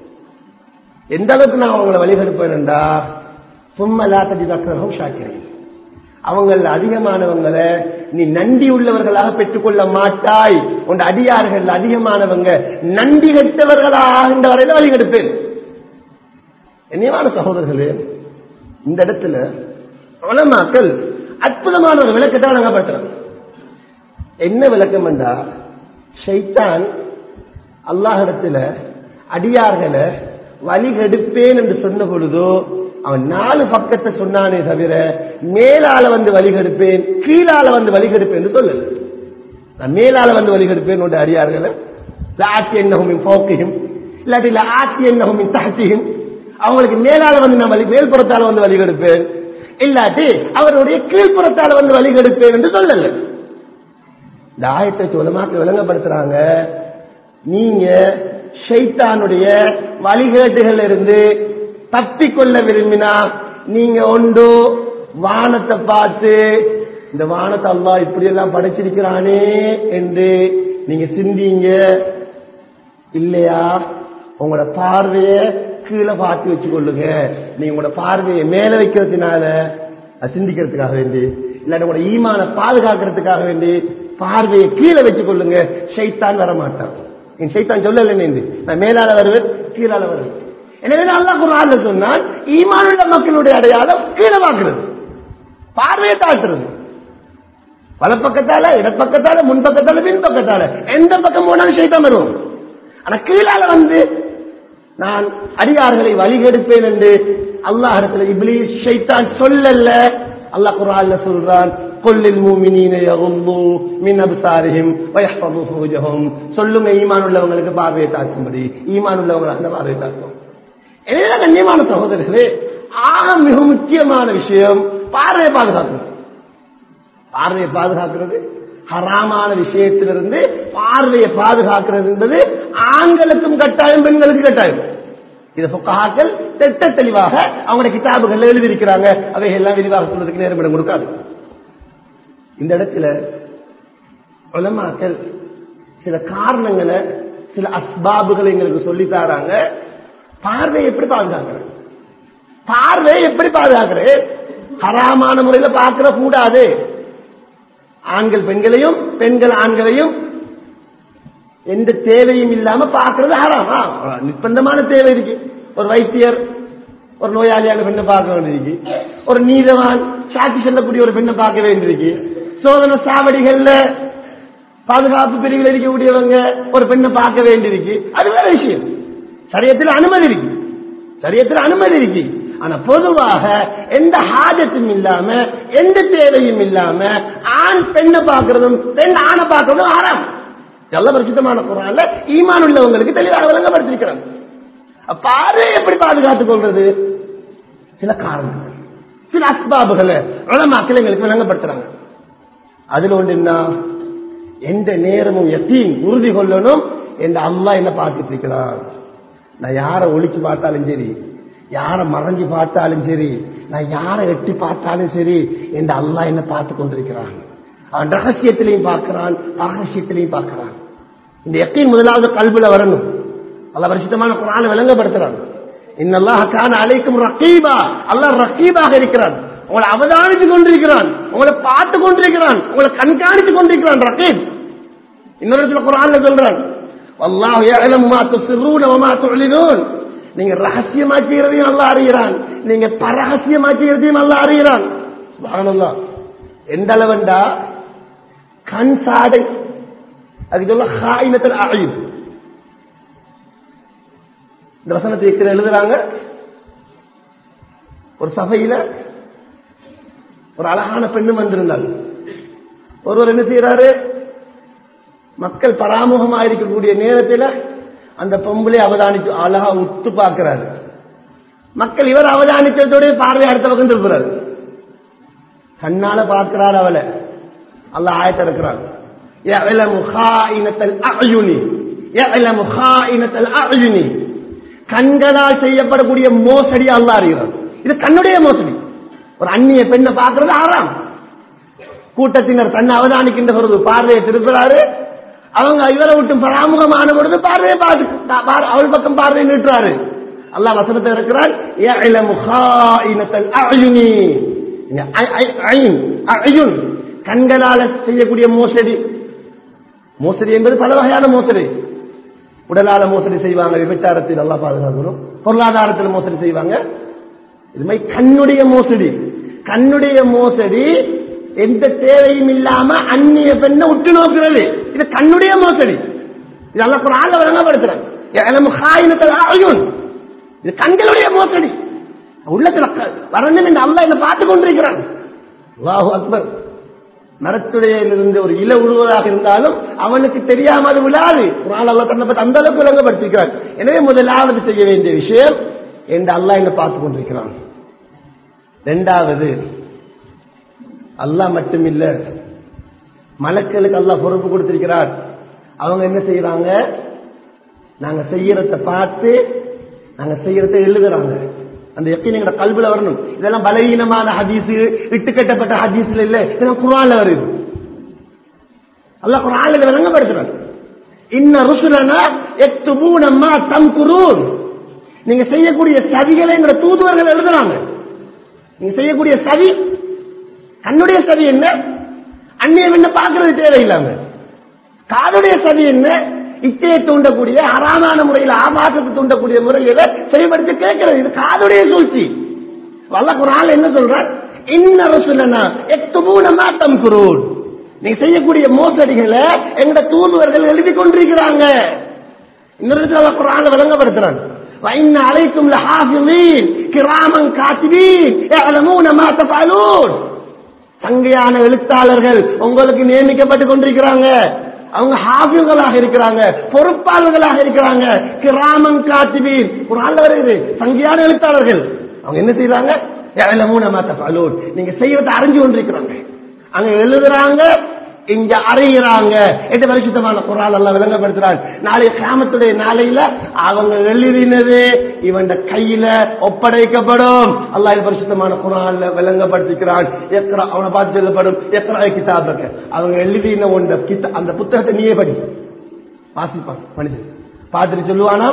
எந்த அளவுக்கு நான் அவங்களை வழிகெடுப்பேன்டா சும்மலா தஜிதக்கரகம் ஷாக்கிறேன் அவங்கள அதிகமானவங்களை நீ நன்றி உள்ளவர்களாக பெற்றுக்கொள்ள மாட்டாய் உன் அடியார்கள் அதிகமானவங்க நன்றி கெட்டவர்களாக இந்த வரையில வழிகெடுப்பேன் என்னையமான சகோதரர்களே இந்த இடத்துல உலமாக்கள் அற்புதமான ஒரு விளக்கத்தை வழங்கப்படுத்துறோம் என்ன விளக்கம் என்றா ஷைத்தான் அல்லாஹிடத்துல அடியார்களை வழிகெடுப்பேன் என்று சொன்ன பொழுதோ அவன் நாலு பக்கத்தை சொன்னானே தவிர மேலால வந்து வழிகெடுப்பேன் கீழால வந்து வழிகெடுப்பேன் என்று சொல்லல நான் மேலால வந்து வழிகெடுப்பேன் உண்டு அடியார்களை ஆட்சி என்னகும் போக்கையும் இல்லாட்டி ஆட்சி என்னகும் தகத்தியும் அவங்களுக்கு மேலால வந்து நான் வழி மேல்புறத்தால வந்து வழிகெடுப்பேன் இல்லாட்டி அவருடைய கீழ்ப்புறத்தால வந்து வழிகெடுப்பேன் என்று சொல்லல இந்த ஆயத்தை சுலமாக்கு விளங்கப்படுத்துறாங்க நீங்க ஷைத்தானுடைய வழிகேட்டுகள் இருந்து தப்பிக்கொள்ள விரும்பினா நீங்க ஒன்று வானத்தை பார்த்து இந்த வானத்தை அல்லா இப்படி எல்லாம் படைச்சிருக்கிறானே என்று நீங்க சிந்திங்க இல்லையா உங்களோட பார்வைய கீழே பார்த்து வச்சு கொள்ளுங்க நீங்க உங்களோட பார்வையை மேல வைக்கிறதுனால அது சிந்திக்கிறதுக்காக வேண்டி இல்லாட்டி உங்களோட ஈமான பாதுகாக்கிறதுக்காக வேண்டி பார்வையை கீழே வச்சு கொள்ளுங்க ஷைத்தான் வர மாட்டான் என் சைத்தான் சொல்லல நான் மேலால வருவேன் கீழால வருவேன் எனவே அல்லாஹ் குர்ஆன்ல சொன்னால் ஈமானுள்ள மக்களுடைய அடையாளம் கீழே பார்க்கிறது பார்வையை தாட்டுறது வலப்பக்கத்தால இடப்பக்கத்தால முன்பக்கத்தால பின்பக்கத்தால எந்த பக்கம் போனாலும் சைத்தான் வருவோம் ஆனா கீழால வந்து நான் அடியார்களை வழிகெடுப்பேன் என்று அல்லாஹ் இடத்துல இப்லீஸ் ஷைத்தான் சொல்லல அல்லாஹ் குர்ஆன்ல சொல்றான் கொல்லில் மூமினீன யகுல்லு மின் அப்சாரிஹிம் வயஹ்ஃபது ஃபுஜஹும் சொல்லுங்க ஈமான் உள்ளவங்களுக்கு பார்வையை தாக்கும்படி ஈமான் உள்ளவங்க அந்த பார்வையை தாக்கும் எனவே கண்ணியமான சகோதரர்களே ஆக மிக முக்கியமான விஷயம் பார்வையை பாதுகாக்கணும் பார்வையை பாதுகாக்கிறது ஹராமான விஷயத்திலிருந்து பார்வையை பாதுகாக்கிறது என்பது ஆண்களுக்கும் கட்டாயம் பெண்களுக்கு கட்டாயம் இது புக்காக்கள் திட்ட தெளிவாக அவங்களுடைய கிதாபுகள் எழுதியிருக்கிறாங்க அவை எல்லாம் விரிவாக சொல்றதுக்கு நேரம் இடம் கொடுக்காது இந்த இடத்துல உலமாக்கள் சில காரணங்களை சில அஸ்பாபுகளை எங்களுக்கு சொல்லி தாராங்க பார்வையை எப்படி பாதுகாக்கிறது பார்வையை எப்படி பாதுகாக்கிறது ஹராமான முறையில பார்க்கிற கூடாது ஆண்கள் பெண்களையும் பெண்கள் ஆண்களையும் எந்த தேவையும் இல்லாம பார்க்கறது ஹராமா நிர்பந்தமான தேவை இருக்கு ஒரு வைத்தியர் ஒரு நோயாளியான பெண்ணை பார்க்க வேண்டியிருக்கு ஒரு நீதவான் சாட்சி சொல்லக்கூடிய ஒரு பெண்ணை பார்க்க வேண்டியிருக்கு சோதனை சாவடிகள்ல பாதுகாப்பு பிரிவில் இருக்கக்கூடியவங்க ஒரு பெண்ணை பார்க்க வேண்டியிருக்கு அது வேற விஷயம் சரியத்தில் அனுமதி இருக்கு சரியத்தில் அனுமதி இருக்கு ஆனா பொதுவாக எந்த ஹாஜத்தும் இல்லாம எந்த தேவையும் இல்லாம ஆண் பெண்ணை பார்க்கறதும் பெண் ஆணை பார்க்கறதும் ஆறாம் நல்ல பரிசுத்தமான குரான்ல ஈமான் உள்ளவங்களுக்கு தெளிவாக விளங்கப்படுத்திருக்கிறாங்க பார்வை எப்படி பாதுகாத்துக் கொள்றது சில காரணங்கள் சில அஸ்பாபுகளை உலமாக்கள் எங்களுக்கு விளங்கப்படுத்துறாங்க அதுல ஒன்று என்ன எந்த நேரமும் எத்தீன் உறுதி கொள்ளணும் என்ற அல்லா என்ன பார்த்துட்டு இருக்கிறான் நான் யாரை ஒழிச்சு பார்த்தாலும் சரி யாரை மறைஞ்சு பார்த்தாலும் சரி நான் யாரை எட்டி பார்த்தாலும் சரி என்ற அல்லா என்ன பார்த்து கொண்டிருக்கிறான் அவன் ரகசியத்திலையும் பார்க்கிறான் ரகசியத்திலையும் பார்க்கிறான் இந்த எத்தையும் முதலாவது கல்வில வரணும் அல்ல பரிசுத்தமான குரான விளங்கப்படுத்துறான் இன்னல்லாஹ் கான அழைக்கும் ரக்கீபா அல்லாஹ் ரக்கீபாக இருக்கிறான் உங்களை அவதானித்துக் கொண்டிருக்கிறான் உங்களை பார்த்து கொண்டிருக்கிறான் உங்களை கண்காணித்து கொண்டிருக்கிறான் ரக்கீப் இன்னொரு சில குரான்ல சொல்றான் அல்லாஹ் யஅலமு மா துஸ்irruna வ மா து'லினூன் நீங்க ரகசியமாக்கிறதையும் நல்லா அறிகிறான் நீங்க பரகசியமாக்கிறதையும் நல்லா அறிகிறான் சுப்ஹானல்லாஹ் எந்த அளவண்டா கண் சாடை அதுக்கு சொல்ல ஹாயினத்தில் அழியும் இந்த வசனத்தை இருக்கிற எழுதுறாங்க ஒரு சபையில ஒரு அழகான பெண்ணு வந்திருந்தாள் ஒருவர் என்ன செய்யறாரு மக்கள் பராமுகமா இருக்கக்கூடிய நேரத்தில் அந்த பொம்பளை அவதானிச்சு அழகா உத்து பார்க்கிறாரு மக்கள் இவர் அவதானித்ததோட பார்வை அடுத்த பக்கம் திருப்புறாரு கண்ணால பார்க்கிறார் அவளை அல்ல ஆயத்த இருக்கிறான் يعلم خائنة الأعين يعلم خائنة الأعين கண்களால் செய்யப்படக்கூடிய மோசடி அல்ல அறிகிறார் இது கண்ணுடைய மோசடி ஒரு அந்நிய பெண்ணை பார்க்கறது ஆறாம் கூட்டத்தினர் தன்னை அவதானிக்கின்ற பொழுது பார்வையை திருப்புறாரு அவங்க இவரை விட்டு பராமுகமான பொழுது பார்வையை பார்த்து அவள் பக்கம் பார்வையை நீட்டுறாரு அல்லாஹ் வசனத்தை இருக்கிறார் கண்களால செய்யக்கூடிய மோசடி மோசடி என்பது பல வகையான மோசடி உடலால மோசடி செய்வாங்க விபச்சாரத்தில் நல்லா பாதுகாக்கணும் பொருளாதாரத்தில் மோசடி செய்வாங்க இது மாதிரி கண்ணுடைய மோசடி கண்ணுடைய மோசடி எந்த தேவையும் இல்லாம அந்நிய பெண்ணை உற்று நோக்குறது இது கண்ணுடைய மோசடி இதெல்லாம் குரான்ல வழங்கப்படுத்துறாங்க இது கண்களுடைய மோசடி உள்ளத்துல வரணும் என்று அல்ல என்ன பார்த்து கொண்டிருக்கிறான் அல்லாஹு அக்பர் மரத்துடைய இருந்து ஒரு இல உழுவதாக இருந்தாலும் அவனுக்கு தெரியாம அது விழாது குரான் அல்லா தன்னை பத்தி அந்த அளவுக்கு விளங்கப்படுத்திருக்கிறான் எனவே முதலாவது செய்ய வேண்டிய விஷயம் என்று அல்லாஹ் என்ன பார்த்து கொண்டிருக்கிறான் ரெண்டாவது அல்லாஹ் மட்டுமில்ல மலக்களுக்கு அல்லாஹ் பொறுப்பு கொடுத்திருக்கிறார் அவங்க என்ன செய்யறாங்க நாங்க செய்யறத பார்த்து நாங்க செய்யறத எழுதுறாங்க அந்த எப்படி எங்க கல்வில வரணும் இதெல்லாம் பலவீனமான ஹதீஸ் இட்டு கட்டப்பட்ட ஹதீஸ்ல இல்ல இதெல்லாம் குரான்ல வருது அல்ல குரான்ல விளங்கப்படுத்துறாங்க இன்ன ருசுலனா எத்துபூனம்மா தம் குரூன் நீங்க செய்யக்கூடிய சதிகளை எங்களை தூதுவர்கள் எழுதுறாங்க நீங்க செய்யக்கூடிய சதி கண்ணுடைய சதி என்ன அந்நியம் என்ன பார்க்கறது தேவையில்லாம காதுடைய சதி என்ன இச்சையை தூண்டக்கூடிய அறாமான முறையில் ஆபாசத்தை தூண்டக்கூடிய முறையில செவிப்படுத்தி கேட்கிறது இது காதுடைய சூழ்ச்சி வல்ல குரான் என்ன சொல்றார் இன்ன ரசுலனா எக்துபூன மாத்தம் குரூன் நீங்க செய்யக்கூடிய மோசடிகளை எங்கட தூதுவர்கள் எழுதி கொண்டிருக்கிறாங்க இன்னொரு இடத்துல குரான் விளங்கப்படுத்துறாங்க وإن عليكم لحافظين كراما كاتبين يعلمون ما تفعلون சங்கையான எழுத்தாளர்கள் உங்களுக்கு நியமிக்கப்பட்டு கொண்டிருக்கிறாங்க அவங்க ஹாஃபில்களாக இருக்கிறாங்க பொறுப்பாளர்களாக இருக்கிறாங்க கிராமம் காத்திபீர் ஒரு ஆள் வருகிறது சங்கையான எழுத்தாளர்கள் அவங்க என்ன செய்யறாங்க மூணு மாத்த பலூர் நீங்க செய்யறதை அறிஞ்சு கொண்டிருக்கிறாங்க அங்க எழுதுறாங்க இங்க அறிகிறாங்க எட்டு பரிசுத்தமான குரால் எல்லாம் விளங்கப்படுத்துறாங்க நாளை கிராமத்துடைய நாளையில அவங்க எழுதினது இவன் கையில ஒப்படைக்கப்படும் அல்லாஹ் பரிசுத்தமான குரான்ல விளங்கப்படுத்திக்கிறான் எக்கரா அவனை பார்த்து சொல்லப்படும் எக்கரா கிதாபுக்கு அவங்க எழுதின ஒன்ற கித்த அந்த புத்தகத்தை நீயே படி வாசிப்பான் மனிதன் பார்த்துட்டு சொல்லுவானா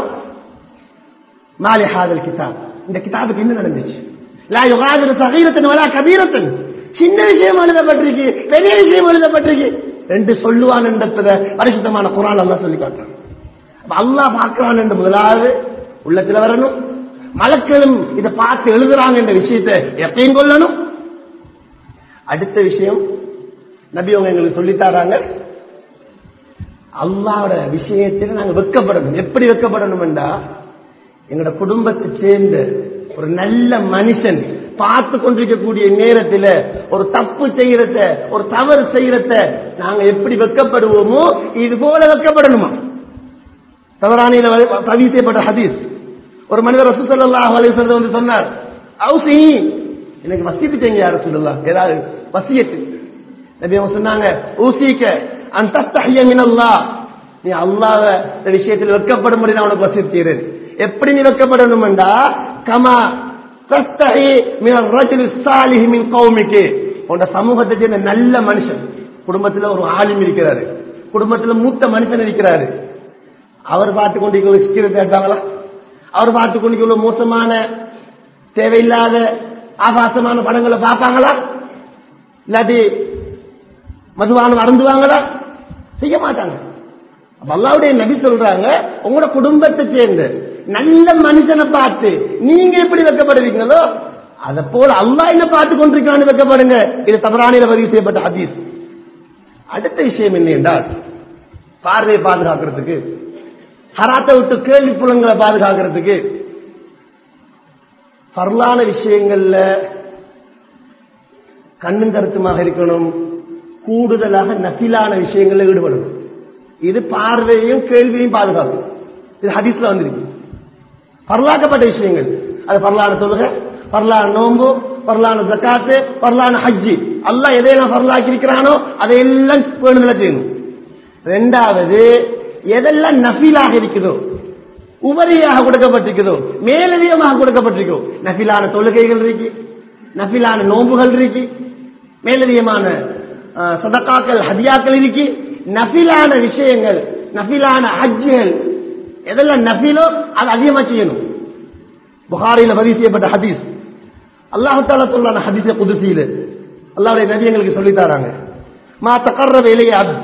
மாலி ஹாதல் கிதாப் இந்த கிதாபுக்கு என்ன நடந்துச்சு லா யுகாதிரு சகீரத்தன் வலா கபீரத்தன் சின்ன விஷயம் எழுதப்பட்டிருக்கு பெரிய விஷயம் எழுதப்பட்டிருக்கு ரெண்டு சொல்லுவான் என்றதை பரிசுத்தமான குரான் எல்லாம் சொல்லி காட்டுறான் அப்ப அல்லாஹ் பார்க்கிறான் என்று முதலாவது உள்ளத்துல வரணும் மலக்களும் இதை பார்த்து எழுதுறாங்க என்ற விஷயத்தை எப்பயும் கொள்ளணும் அடுத்த விஷயம் நபி அவங்க எங்களுக்கு சொல்லித்தாராங்க அல்லாவோட விஷயத்தில் நாங்க வெக்கப்படணும் எப்படி வெக்கப்படணும் என்றா எங்களோட குடும்பத்தை சேர்ந்த ஒரு நல்ல மனுஷன் பார்த்து கொண்டிருக்கக்கூடிய நேரத்தில் ஒரு தப்பு செய்யறத ஒரு தவறு செய்யறத நாங்க எப்படி வெக்கப்படுவோமோ இது போல வெக்கப்படணுமா தவறானியில பதிவு செய்யப்பட்ட ஹதீஸ் ஒரு மனிதர் ரசூசல்லாஹ் அலிசல்ல வந்து சொன்னார் அவுசி எனக்கு வசிப்பிட்டீங்க யார் சொல்லலாம் ஏதாவது வசியத்து நபி அவங்க சொன்னாங்க ஊசிக்க அந்த மினல்லா நீ அல்லாஹ் இந்த விஷயத்தில் வெக்கப்படும்படி நான் உனக்கு வசித்தீரன் எப்படி நீ வெக்கப்படணும்டா கமா தஸ்தஹி மின் ரஜுல் சாலிஹி மின் கௌமிக்கு உன்ட சமூகத்தை சேர்ந்த நல்ல மனுஷன் குடும்பத்துல ஒரு ஆளும் இருக்கிறாரு குடும்பத்துல மூத்த மனுஷன் இருக்கிறாரு அவர் பார்த்து கொண்டு இவ்வளவு சிக்கிறத கேட்டாங்களா அவர் பார்த்து கொண்டு இவ்வளவு மோசமான தேவையில்லாத ஆபாசமான படங்களை பார்ப்பாங்களா இல்லாட்டி மதுவானம் அருந்துவாங்களா செய்ய மாட்டாங்க அல்லாவுடைய நபி சொல்றாங்க உங்களோட குடும்பத்தை சேர்ந்து நல்ல மனுஷனை பார்த்து நீங்க எப்படி வைக்கப்படுவீங்களோ அதை போல அல்லா என்ன பார்த்து கொண்டிருக்கான்னு வைக்கப்படுங்க இது தவறானில பதிவு செய்யப்பட்ட ஹதீஸ் அடுத்த விஷயம் என்ன என்றால் பார்வையை பாதுகாக்கிறதுக்கு ஹராத்தை விட்டு கேள்வி புலங்களை பாதுகாக்கிறதுக்கு பரலான விஷயங்கள்ல கண்ணும் கருத்துமாக இருக்கணும் கூடுதலாக நசிலான விஷயங்களில் ஈடுபடணும் இது பார்வையையும் கேள்வியையும் பாதுகாக்கும் இது ஹதீஸ்ல வந்திருக்கு பரலாக்கப்பட்ட விஷயங்கள் அது பரலான தொழுகை பரலான நோம்பு பரலான ஜக்காத்து பரலான ஹஜ்ஜி அல்லாஹ் எதையெல்லாம் பரலாக்கி இருக்கிறானோ அதையெல்லாம் பேணுதல செய்யணும் ரெண்டாவது எதெல்லாம் நஃபீலாக இருக்குதோ உபரியாக கொடுக்கப்பட்டிருக்குதோ மேலதிகமாக கொடுக்கப்பட்டிருக்கோ நஃபிலான தொழுகைகள் இருக்கு நஃபிலான நோம்புகள் இருக்கு மேலதிகமான சதக்காக்கள் ஹதியாக்கள் இருக்கு நஃபிலான விஷயங்கள் நஃபிலான ஹஜ்ஜுகள் எதெல்லாம் நஃபிலோ அது அதிகமா செய்யணும் புகாரில பதிவு செய்யப்பட்ட ஹதீஸ் அல்லாஹால சொல்லான ஹதீஸ புதுசியில அல்லாவுடைய நபி எங்களுக்கு சொல்லி தராங்க மா தகர்ரப இலைய அப்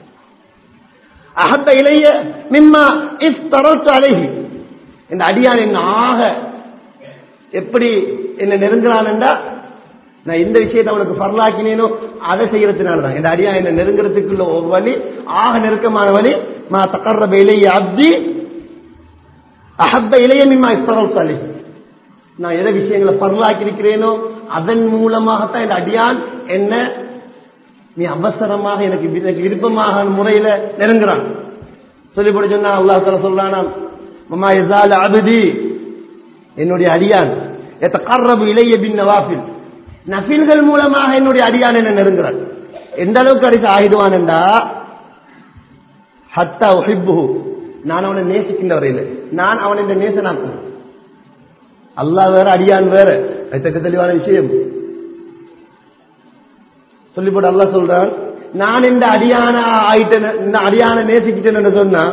அஹத்த இலைய மிம்மா இஃப் தரத்து அலைஹி இந்த அடியான் என்ன ஆக எப்படி என்ன நெருங்குறான்டா நான் இந்த விஷயத்தை அவனுக்கு பரலாக்கினேனோ அதை செய்யறதுனால தான் இந்த அடியா என்ன நெருங்குறதுக்குள்ள ஒரு வழி ஆக நெருக்கமான வழி மா தகர்ரப இலைய அப்தி அஹப்ப இளையமிமா இஸ்தரல் சாலி நான் எதை விஷயங்களை பரலாக்கி இருக்கிறேனோ அதன் மூலமாகத்தான் இந்த அடியான் என்ன நீ அவசரமாக எனக்கு எனக்கு விருப்பமாக முறையில நெருங்குறான் சொல்லி போட சொன்னா அல்லாஹால சொல்றானா மம்மா இசால் அபதி என்னுடைய அடியான் எத்தகர்ரபு இளைய பின் நவாஃபில் நஃபில்கள் மூலமாக என்னுடைய அடியான் என்ன நெருங்குறான் எந்த அளவுக்கு அடித்து ஆகிடுவான்டா ஹத்தா ஒஹிப்புஹு நான் அவனை நேசிக்கின்ற வரையில் நான் அவனை இந்த நேசனாக்கும் அல்லா வேற அடியான் வேற அது தெளிவான விஷயம் சொல்லி போட்டு அல்லா சொல்றான் நான் இந்த அடியான ஆயிட்டேன் இந்த அடியான நேசிக்கிட்டேன் சொன்னா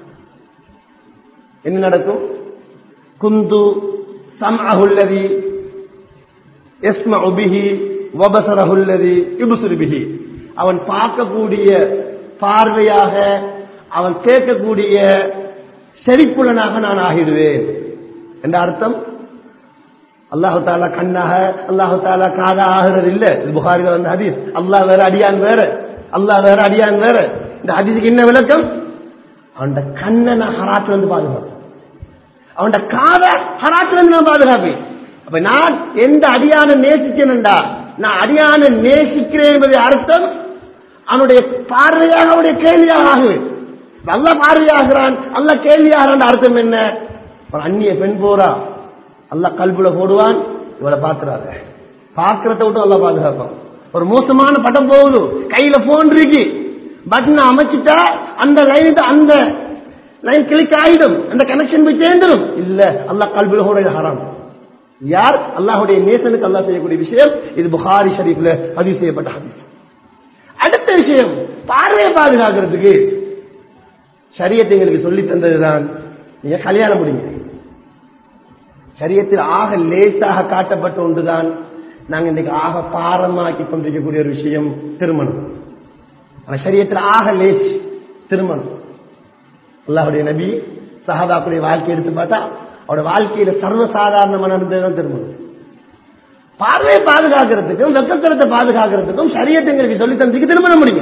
என்ன நடக்கும் குந்து சம் அகுல்லதி எஸ்ம உபிஹி வபசரஹுல்லதி இபுசுருபிஹி அவன் பார்க்கக்கூடிய பார்வையாக அவன் கேட்கக்கூடிய செழிப்புலனாக நான் ஆகிடுவேன் என்ற அர்த்தம் அல்லாஹு தாலா கண்ணாக அல்லாஹு தாலா காதா ஆகிறது இல்ல இது புகாரில வந்த ஹதீஸ் அல்லாஹ் வேற அடியான் வேற அல்லாஹ் வேற அடியான் வேற இந்த ஹதீஸுக்கு என்ன விளக்கம் அவன் கண்ணை நான் ஹராத்துல இருந்து பாதுகாப்பேன் அவன் காத ஹராத்துல இருந்து நான் பாதுகாப்பேன் அப்ப நான் எந்த அடியான நேசிச்சேன்டா நான் அடியான நேசிக்கிறேன் என்பது அர்த்தம் அவனுடைய பார்வையாக அவனுடைய கேள்வியாக ஆகுவேன் நல்ல பார்வையாகிறான் அல்ல கேள்வியாகிறான் அர்த்தம் என்ன ஒரு அந்நிய பெண் போறா அல்ல கல்புல போடுவான் இவளை பாக்குறாங்க பாக்குறத விட்டு நல்லா பாதுகாப்பான் ஒரு மோசமான படம் போகுது கையில போன் இருக்கு பட்டன் அமைச்சிட்டா அந்த லைன் அந்த லைன் கிளிக் ஆயிடும் அந்த கனெக்ஷன் போய் சேர்ந்துடும் இல்ல அல்லா கல்புல கூட ஹராம் யார் அல்லாஹுடைய நேசனுக்கு அல்லாஹ் செய்யக்கூடிய விஷயம் இது புகாரி ஷரீஃப்ல பதிவு செய்யப்பட்ட ஹதீஸ் அடுத்த விஷயம் பார்வையை பாதுகாக்கிறதுக்கு சரியத்தை எங்களுக்கு சொல்லி தந்ததுதான் நீங்க கல்யாணம் முடிங்க சரியத்தில் ஆக லேசாக காட்டப்பட்ட ஒன்றுதான் நாங்க இன்னைக்கு ஆக பாரமாக்கி கொண்டிருக்கக்கூடிய ஒரு விஷயம் திருமணம் ஆனா சரியத்தில் ஆக லேஸ் திருமணம் அல்லாஹுடைய நபி சஹாபாக்குடைய வாழ்க்கை எடுத்து பார்த்தா அவரோட வாழ்க்கையில சர்வசாதாரணமான நடந்ததுதான் திருமணம் பார்வையை பாதுகாக்கிறதுக்கும் வெக்கத்தனத்தை பாதுகாக்கிறதுக்கும் சரியத்தை எங்களுக்கு சொல்லி தந்ததுக்கு திருமணம் முடிங்க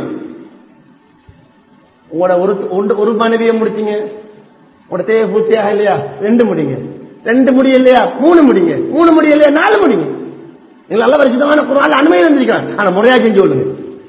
உங்களோட ஒரு ஒன்று- ஒரு மனைவியை முடிச்சீங்க உங்களோட தேவை பூர்த்தியாக இல்லையா ரெண்டு முடிங்க ரெண்டு முடி இல்லையா மூணு முடிங்க மூணு முடி இல்லையா நாலு முடிங்க நீங்கள் நல்ல பரிசுத்தமான குரான் அனுமதி வந்திருக்கான் ஆனா முறையா செஞ்சு கொள்ளுங்க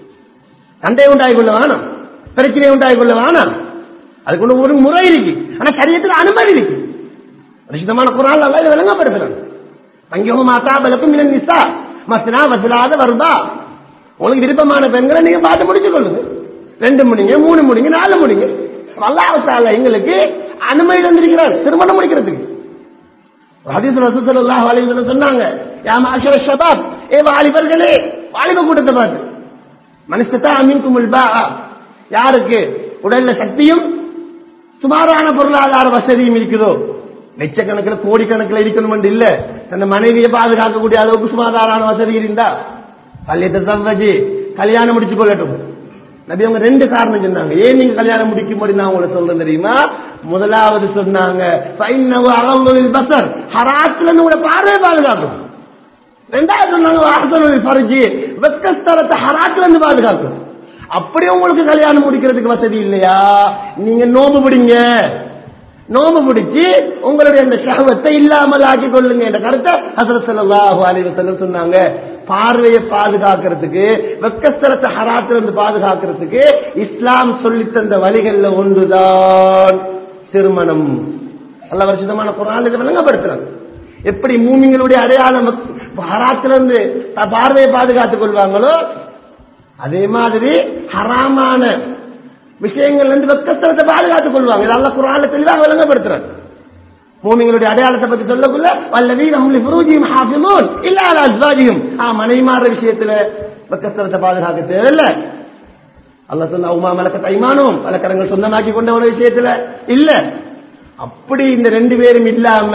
சண்டை உண்டாகி கொள்ள வேணாம் பிரச்சனை உண்டாகி கொள்ள வேணாம் அதுக்குள்ள ஒரு முறை இருக்கு ஆனா சரியத்தில் அனுமதி இருக்கு பரிசுத்தமான குரான் நல்லா இதை விளங்கப்படுத்துறாங்க அங்கேயும் மாதா பலக்கும் மினன் நிசா மஸ்னா வசலாத வருதா உங்களுக்கு விருப்பமான பெண்களை நீங்க பார்த்து முடிச்சு கொள்ளுங்க ரெண்டு முடிங்க மூணு முடிங்க நாலு முடிங்க அல்லாஹால எங்களுக்கு அனுமதி தந்திருக்கிறார் திருமணம் முடிக்கிறதுக்கு ஹதீஸ் ரசூலுல்லாஹி அலைஹி வஸல்லம் சொன்னாங்க யா மாஷர ஷபாப் ஏ வாலிபர்களே வாலிப கூட்டத்தை பார்த்து மனுஷத்தா அமீன்குமுல் பா யாருக்கு உடல்ல சக்தியும் சுமாரான பொருளாதார வசதியும் இருக்குதோ லட்சக்கணக்கில் கோடிக்கணக்கில் இருக்கணும் இல்ல தன் மனைவியை பாதுகாக்கக்கூடிய அளவுக்கு சுமாதாரான வசதி இருந்தா கல்யத்தை தவஜி கல்யாணம் முடிச்சு கொள்ளட்டும் நபி அவங்க ரெண்டு காரணம் சொன்னாங்க ஏன் நீங்க கல்யாணம் முடிக்கும்படி நான் உங்களை சொல்றேன் தெரியுமா முதலாவது சொன்னாங்க ஃபைன்னஹு அகல்லுல் பஸர் ஹராத்துல இருந்து உங்களை பார்வையை பாதுகாக்கும் ரெண்டாவது சொன்னாங்க வாசனுல் ஃபர்ஜி வெக்கஸ்தலத்தை ஹராத்துல இருந்து பாதுகாக்கும் அப்படி உங்களுக்கு கல்யாணம் முடிக்கிறதுக்கு வசதி இல்லையா நீங்க நோம்பு பிடிங்க நோம்பு பிடிச்சு உங்களுடைய அந்த சகவத்தை இல்லாமல் ஆக்கி கொள்ளுங்க என்ற கருத்தை ஹசரத் ஸல்லல்லாஹு அலைஹி வஸல்லம் சொன்னாங்க பார்வையை பாதுகாக்கிறதுக்கு வெக்கஸ்தலத்தை ஹராத்திலிருந்து பாதுகாக்கிறதுக்கு இஸ்லாம் சொல்லித் தந்த வழிகள்ல ஒன்றுதான் திருமணம் நல்ல வருஷமான குரான் இதை விளங்கப்படுத்துறாங்க எப்படி மூமிங்களுடைய அடையாளம் ஹராத்திலிருந்து த- பார்வையை பாதுகாத்துக் கொள்வாங்களோ அதே மாதிரி ஹராமான விஷயங்கள்ல இருந்து வெக்கஸ்தலத்தை பாதுகாத்துக் கொள்வாங்க இதெல்லாம் குரான்ல தெளிவாக விளங்கப்படுத்துறாங்க மூமிங்களுடைய அடையாளத்தை பத்தி சொல்லக்குள்ள வல்லவீன ஹும் லிஃபுரூஜிஹிம் ஹாஃபிமூன் இல்லா அலா அஸ்வாஜிஹிம் ஆ மனைவிமார விஷயத்துல வெக்கஸ்தலத்தை பாதுகாக்க தேவையில்ல அல்லாஹ் சொன்ன உமா மலக்கத் ஐமானும் பல கரங்கள் சொந்தமாக்கி கொண்டவன விஷயத்துல இல்ல அப்படி இந்த ரெண்டு பேரும் இல்லாம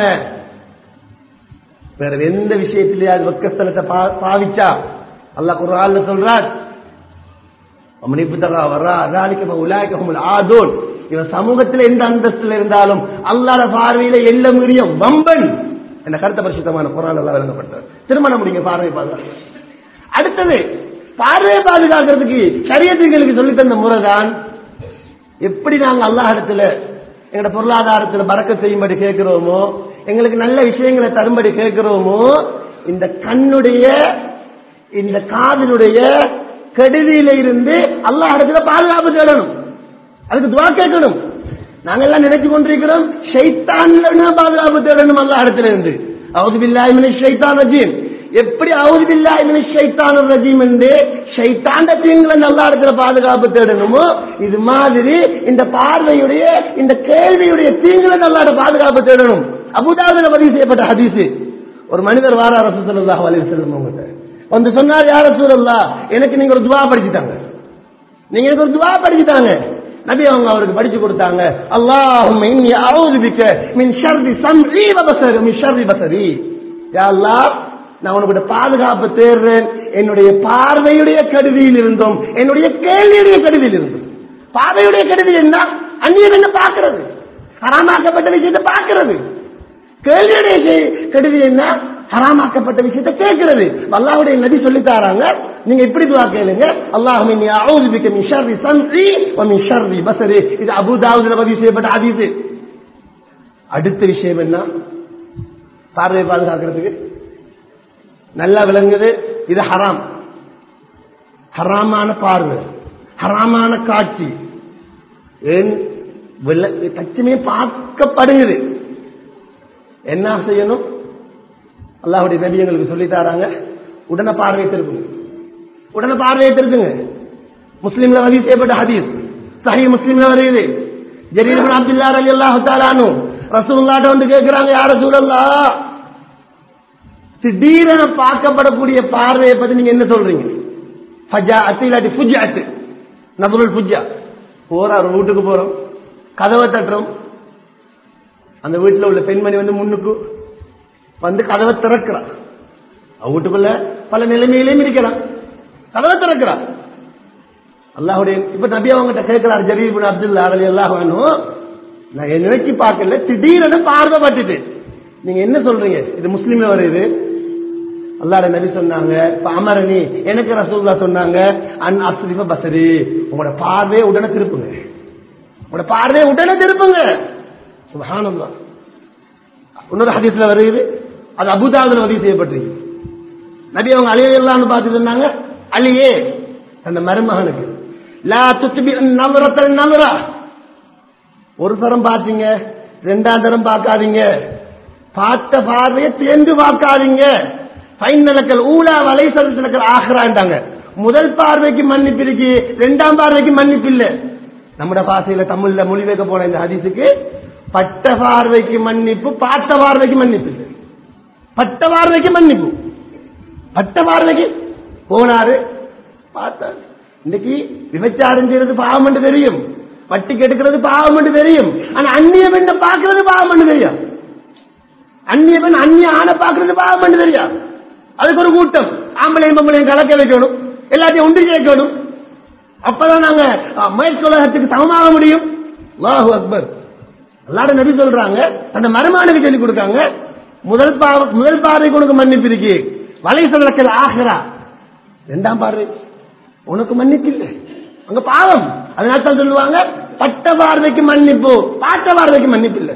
வேற எந்த விஷயத்திலேயாவது வெக்கஸ்தலத்தை பா- பாவிச்சா அல்லாஹ் குர்ஆன்ல சொல்றார் அமனிப்புத்தகா வரா அதாலிக்க உலாய்க்கும் ஆதோன் இவன் சமூகத்தில் எந்த அந்தஸ்துல இருந்தாலும் அல்லாத பார்வையில எல்ல மீறிய வம்பன் என்ற கருத்த பரிசுத்தமான குரான் எல்லாம் விளங்கப்பட்டது திருமணம் முடிங்க பார்வை பாதுகாப்பு அடுத்தது பார்வையை பாதுகாக்கிறதுக்கு சரியத்துகளுக்கு சொல்லி தந்த முறைதான் எப்படி நாங்க அல்லாஹ் இடத்துல எங்களோட பொருளாதாரத்துல பறக்க செய்யும்படி கேட்கிறோமோ எங்களுக்கு நல்ல விஷயங்களை தரும்படி கேட்கிறோமோ இந்த கண்ணுடைய இந்த காதினுடைய கெடுதியில இருந்து அல்லாஹ் இடத்துல பாதுகாப்பு தேடணும் அதுக்கு துவா கேட்கணும் நாங்க எல்லாம் நினைச்சு கொண்டிருக்கிறோம் ஷைத்தான்ல இருந்து பாதுகாப்பு தேடணும் அல்லாஹ் இடத்துல இருந்து அவுது பில்லாஹி மினஷ் ஷைத்தான் ரஜீம் எப்படி அவுது பில்லாஹி மினஷ் ஷைத்தான் ரஜீம் என்று ஷைத்தாண்ட தீங்குல நல்ல இடத்துல பாதுகாப்பு தேடணுமோ இது மாதிரி இந்த பார்வையுடைய இந்த கேள்வியுடைய தீங்குல நல்ல பாதுகாப்பு தேடணும் அபுதாபில பதிவு செய்யப்பட்ட ஹதீஸ் ஒரு மனிதர் வார அரசு சொல்லலாம் அலைஹி வஸல்லம் அவங்கள்ட்ட வந்து சொன்னார் யார் ரசூலுல்லாஹ் எனக்கு நீங்க ஒரு துவா படிச்சுட்டாங்க நீங்க எனக்கு ஒரு துவா படிச்சுட்டாங்க நபி அவங்க அவருக்கு படிச்சு கொடுத்தாங்க அல்லாஹும்ம இன்னி அஊது பிக்க மின் ஷர்ரி சம்இ வ பஸரி மின் ஷர்ரி பஸரி யா அல்லாஹ் நான் உனக்கு பாதுகாப்பு தேடுறேன் என்னுடைய பார்வையுடைய கருவியில் இருந்தும் என்னுடைய கேள்வியுடைய கருவியில் இருந்தும் பார்வையுடைய கருவி என்ன அந்நியம் என்ன பார்க்கிறது ஹராமாக்கப்பட்ட விஷயத்தை பார்க்கிறது கேள்வியுடைய செய்- கெடுதி என்ன ஹராமாக்கப்பட்ட விஷயத்தை கேட்கிறது அல்லாஹ்வுடைய நபி சொல்லி தாராங்க நீங்க இப்படி துவா கேளுங்க அல்லாஹும் இன்னி அஊது பிக்க மின் ஷர்ரி சம்சி வ மின் ஷர்ரி பஸரி இது அபூ தாவூதுல பதிவு செய்யப்பட்ட ஹதீஸ் அடுத்த விஷயம் என்ன பார்வை பாதுகாக்கிறதுக்கு நல்லா விளங்குது இது ஹராம் ஹராமான பார்வை ஹராமான காட்சி ஏன் விள- தச்சுமே பார்க்கப்படுகிறது என்ன செய்யணும் அல்லாஹ்வுடைய நபி எங்களுக்கு சொல்லி தராங்க உடனே பார்வையை திருப்புங்க உடனே பார்வையை திருப்புங்க முஸ்லீம்ல பதிவு செய்யப்பட்ட ஹதீஸ் சஹி முஸ்லீம்ல வருது ஜரீர் இப்னு அப்துல்லா ரலியல்லாஹு தஆலா அன்ஹு ரசூலுல்லாஹ்ட்ட வந்து கேக்குறாங்க யா ரசூலல்லாஹ் திடீரென பார்க்கப்படக்கூடிய பார்வையை பத்தி நீங்க என்ன சொல்றீங்க ஃபஜா அத்து இல்லாட்டி ஃபுஜ் அத்து நபுருல் ஃபுஜா போறார் ஒரு வீட்டுக்கு போறோம் கதவை தட்டுறோம் அந்த வீட்டுல உள்ள பெண்மணி வந்து முன்னுக்கு வந்து கதவை திறக்கிறார் அவ வீட்டுக்குள்ள பல நிலைமையிலையும் இருக்கலாம் கதவை திறக்கிறா அல்லாஹுடைய இப்ப நபி அவங்ககிட்ட கேட்கிறார் ஜரீர் பின் அப்துல்லா அலி அல்லாஹ் நான் நினைச்சு பார்க்கல திடீரென பார்வைப்பட்டுட்டு நீங்க என்ன சொல்றீங்க இது முஸ்லீம்ல வருது அல்லாஹ் நபி சொன்னாங்க இப்ப அமரணி எனக்கு ரசூல்லா சொன்னாங்க அன் அஸ்ரிஃப பசரி உங்களோட பார்வையை உடனே திருப்புங்க உங்களோட பார்வையை உடனே திருப்புங்க சுபஹானல்லாஹ் இன்னொரு ஹதீஸ்ல வருது அது அபுதாபுல பதிவு செய்யப்பட்டிருக்கு நபி அவங்க அழியெல்லாம் பார்த்து சொன்னாங்க அழியே அந்த மருமகனுக்கு லா துத்துபி நவரத்தல் நவரா ஒரு தரம் பார்த்தீங்க ரெண்டாம் தரம் பார்க்காதீங்க பார்த்த பார்வையை தேர்ந்து பார்க்காதீங்க ஃபைனலக்கல் ஊழா வலை சதத்திலக்கல் ஆகிறாண்டாங்க முதல் பார்வைக்கு மன்னிப்பு இருக்கு ரெண்டாம் பார்வைக்கு மன்னிப்பு இல்ல நம்மட பாசையில தமிழ்ல மொழிபெயர்க்க போன இந்த ஹதீஸுக்கு பட்ட பார்வைக்கு மன்னிப்பு பார்த்த பார்வைக்கு மன்னிப்பு இல்லை பட்ட பார்வைக்கு மன்னிப்பு பட்ட பார்வைக்கு போனாரு பார்த்தாரு இன்னைக்கு விபச்சாரம் செய்யறது பாவம் என்று தெரியும் வட்டி கெடுக்கிறது பாவம் என்று தெரியும் ஆனா அந்நிய பெண்ணை பார்க்கறது பாவம் என்று தெரியும் அந்நிய பெண் அந்நிய ஆணை பார்க்கறது பாவம் என்று தெரியும் அதுக்கு ஒரு கூட்டம் ஆம்பளையும் பொம்பளையும் கலக்க வைக்கணும் எல்லாத்தையும் ஒன்று சேர்க்கணும் அப்பதான் நாங்க அஹ், மேற்குலகத்துக்கு சமமாக முடியும் அல்லாஹு அக்பர் அல்லாட நபி சொல்றாங்க அந்த மருமானுக்கு சொல்லி கொடுக்காங்க முதல் பார்வை முதல் பார்வைக்கு உனக்கு மன்னிப்பு இருக்கு வலை சொல்லக்கல் ஆகிறா இரண்டாம் பார்வை உனக்கு மன்னிப்பு இல்லை அங்க பாவம் அதனால தான் சொல்லுவாங்க பட்ட பார்வைக்கு மன்னிப்பு பாட்ட பார்வைக்கு மன்னிப்பு இல்லை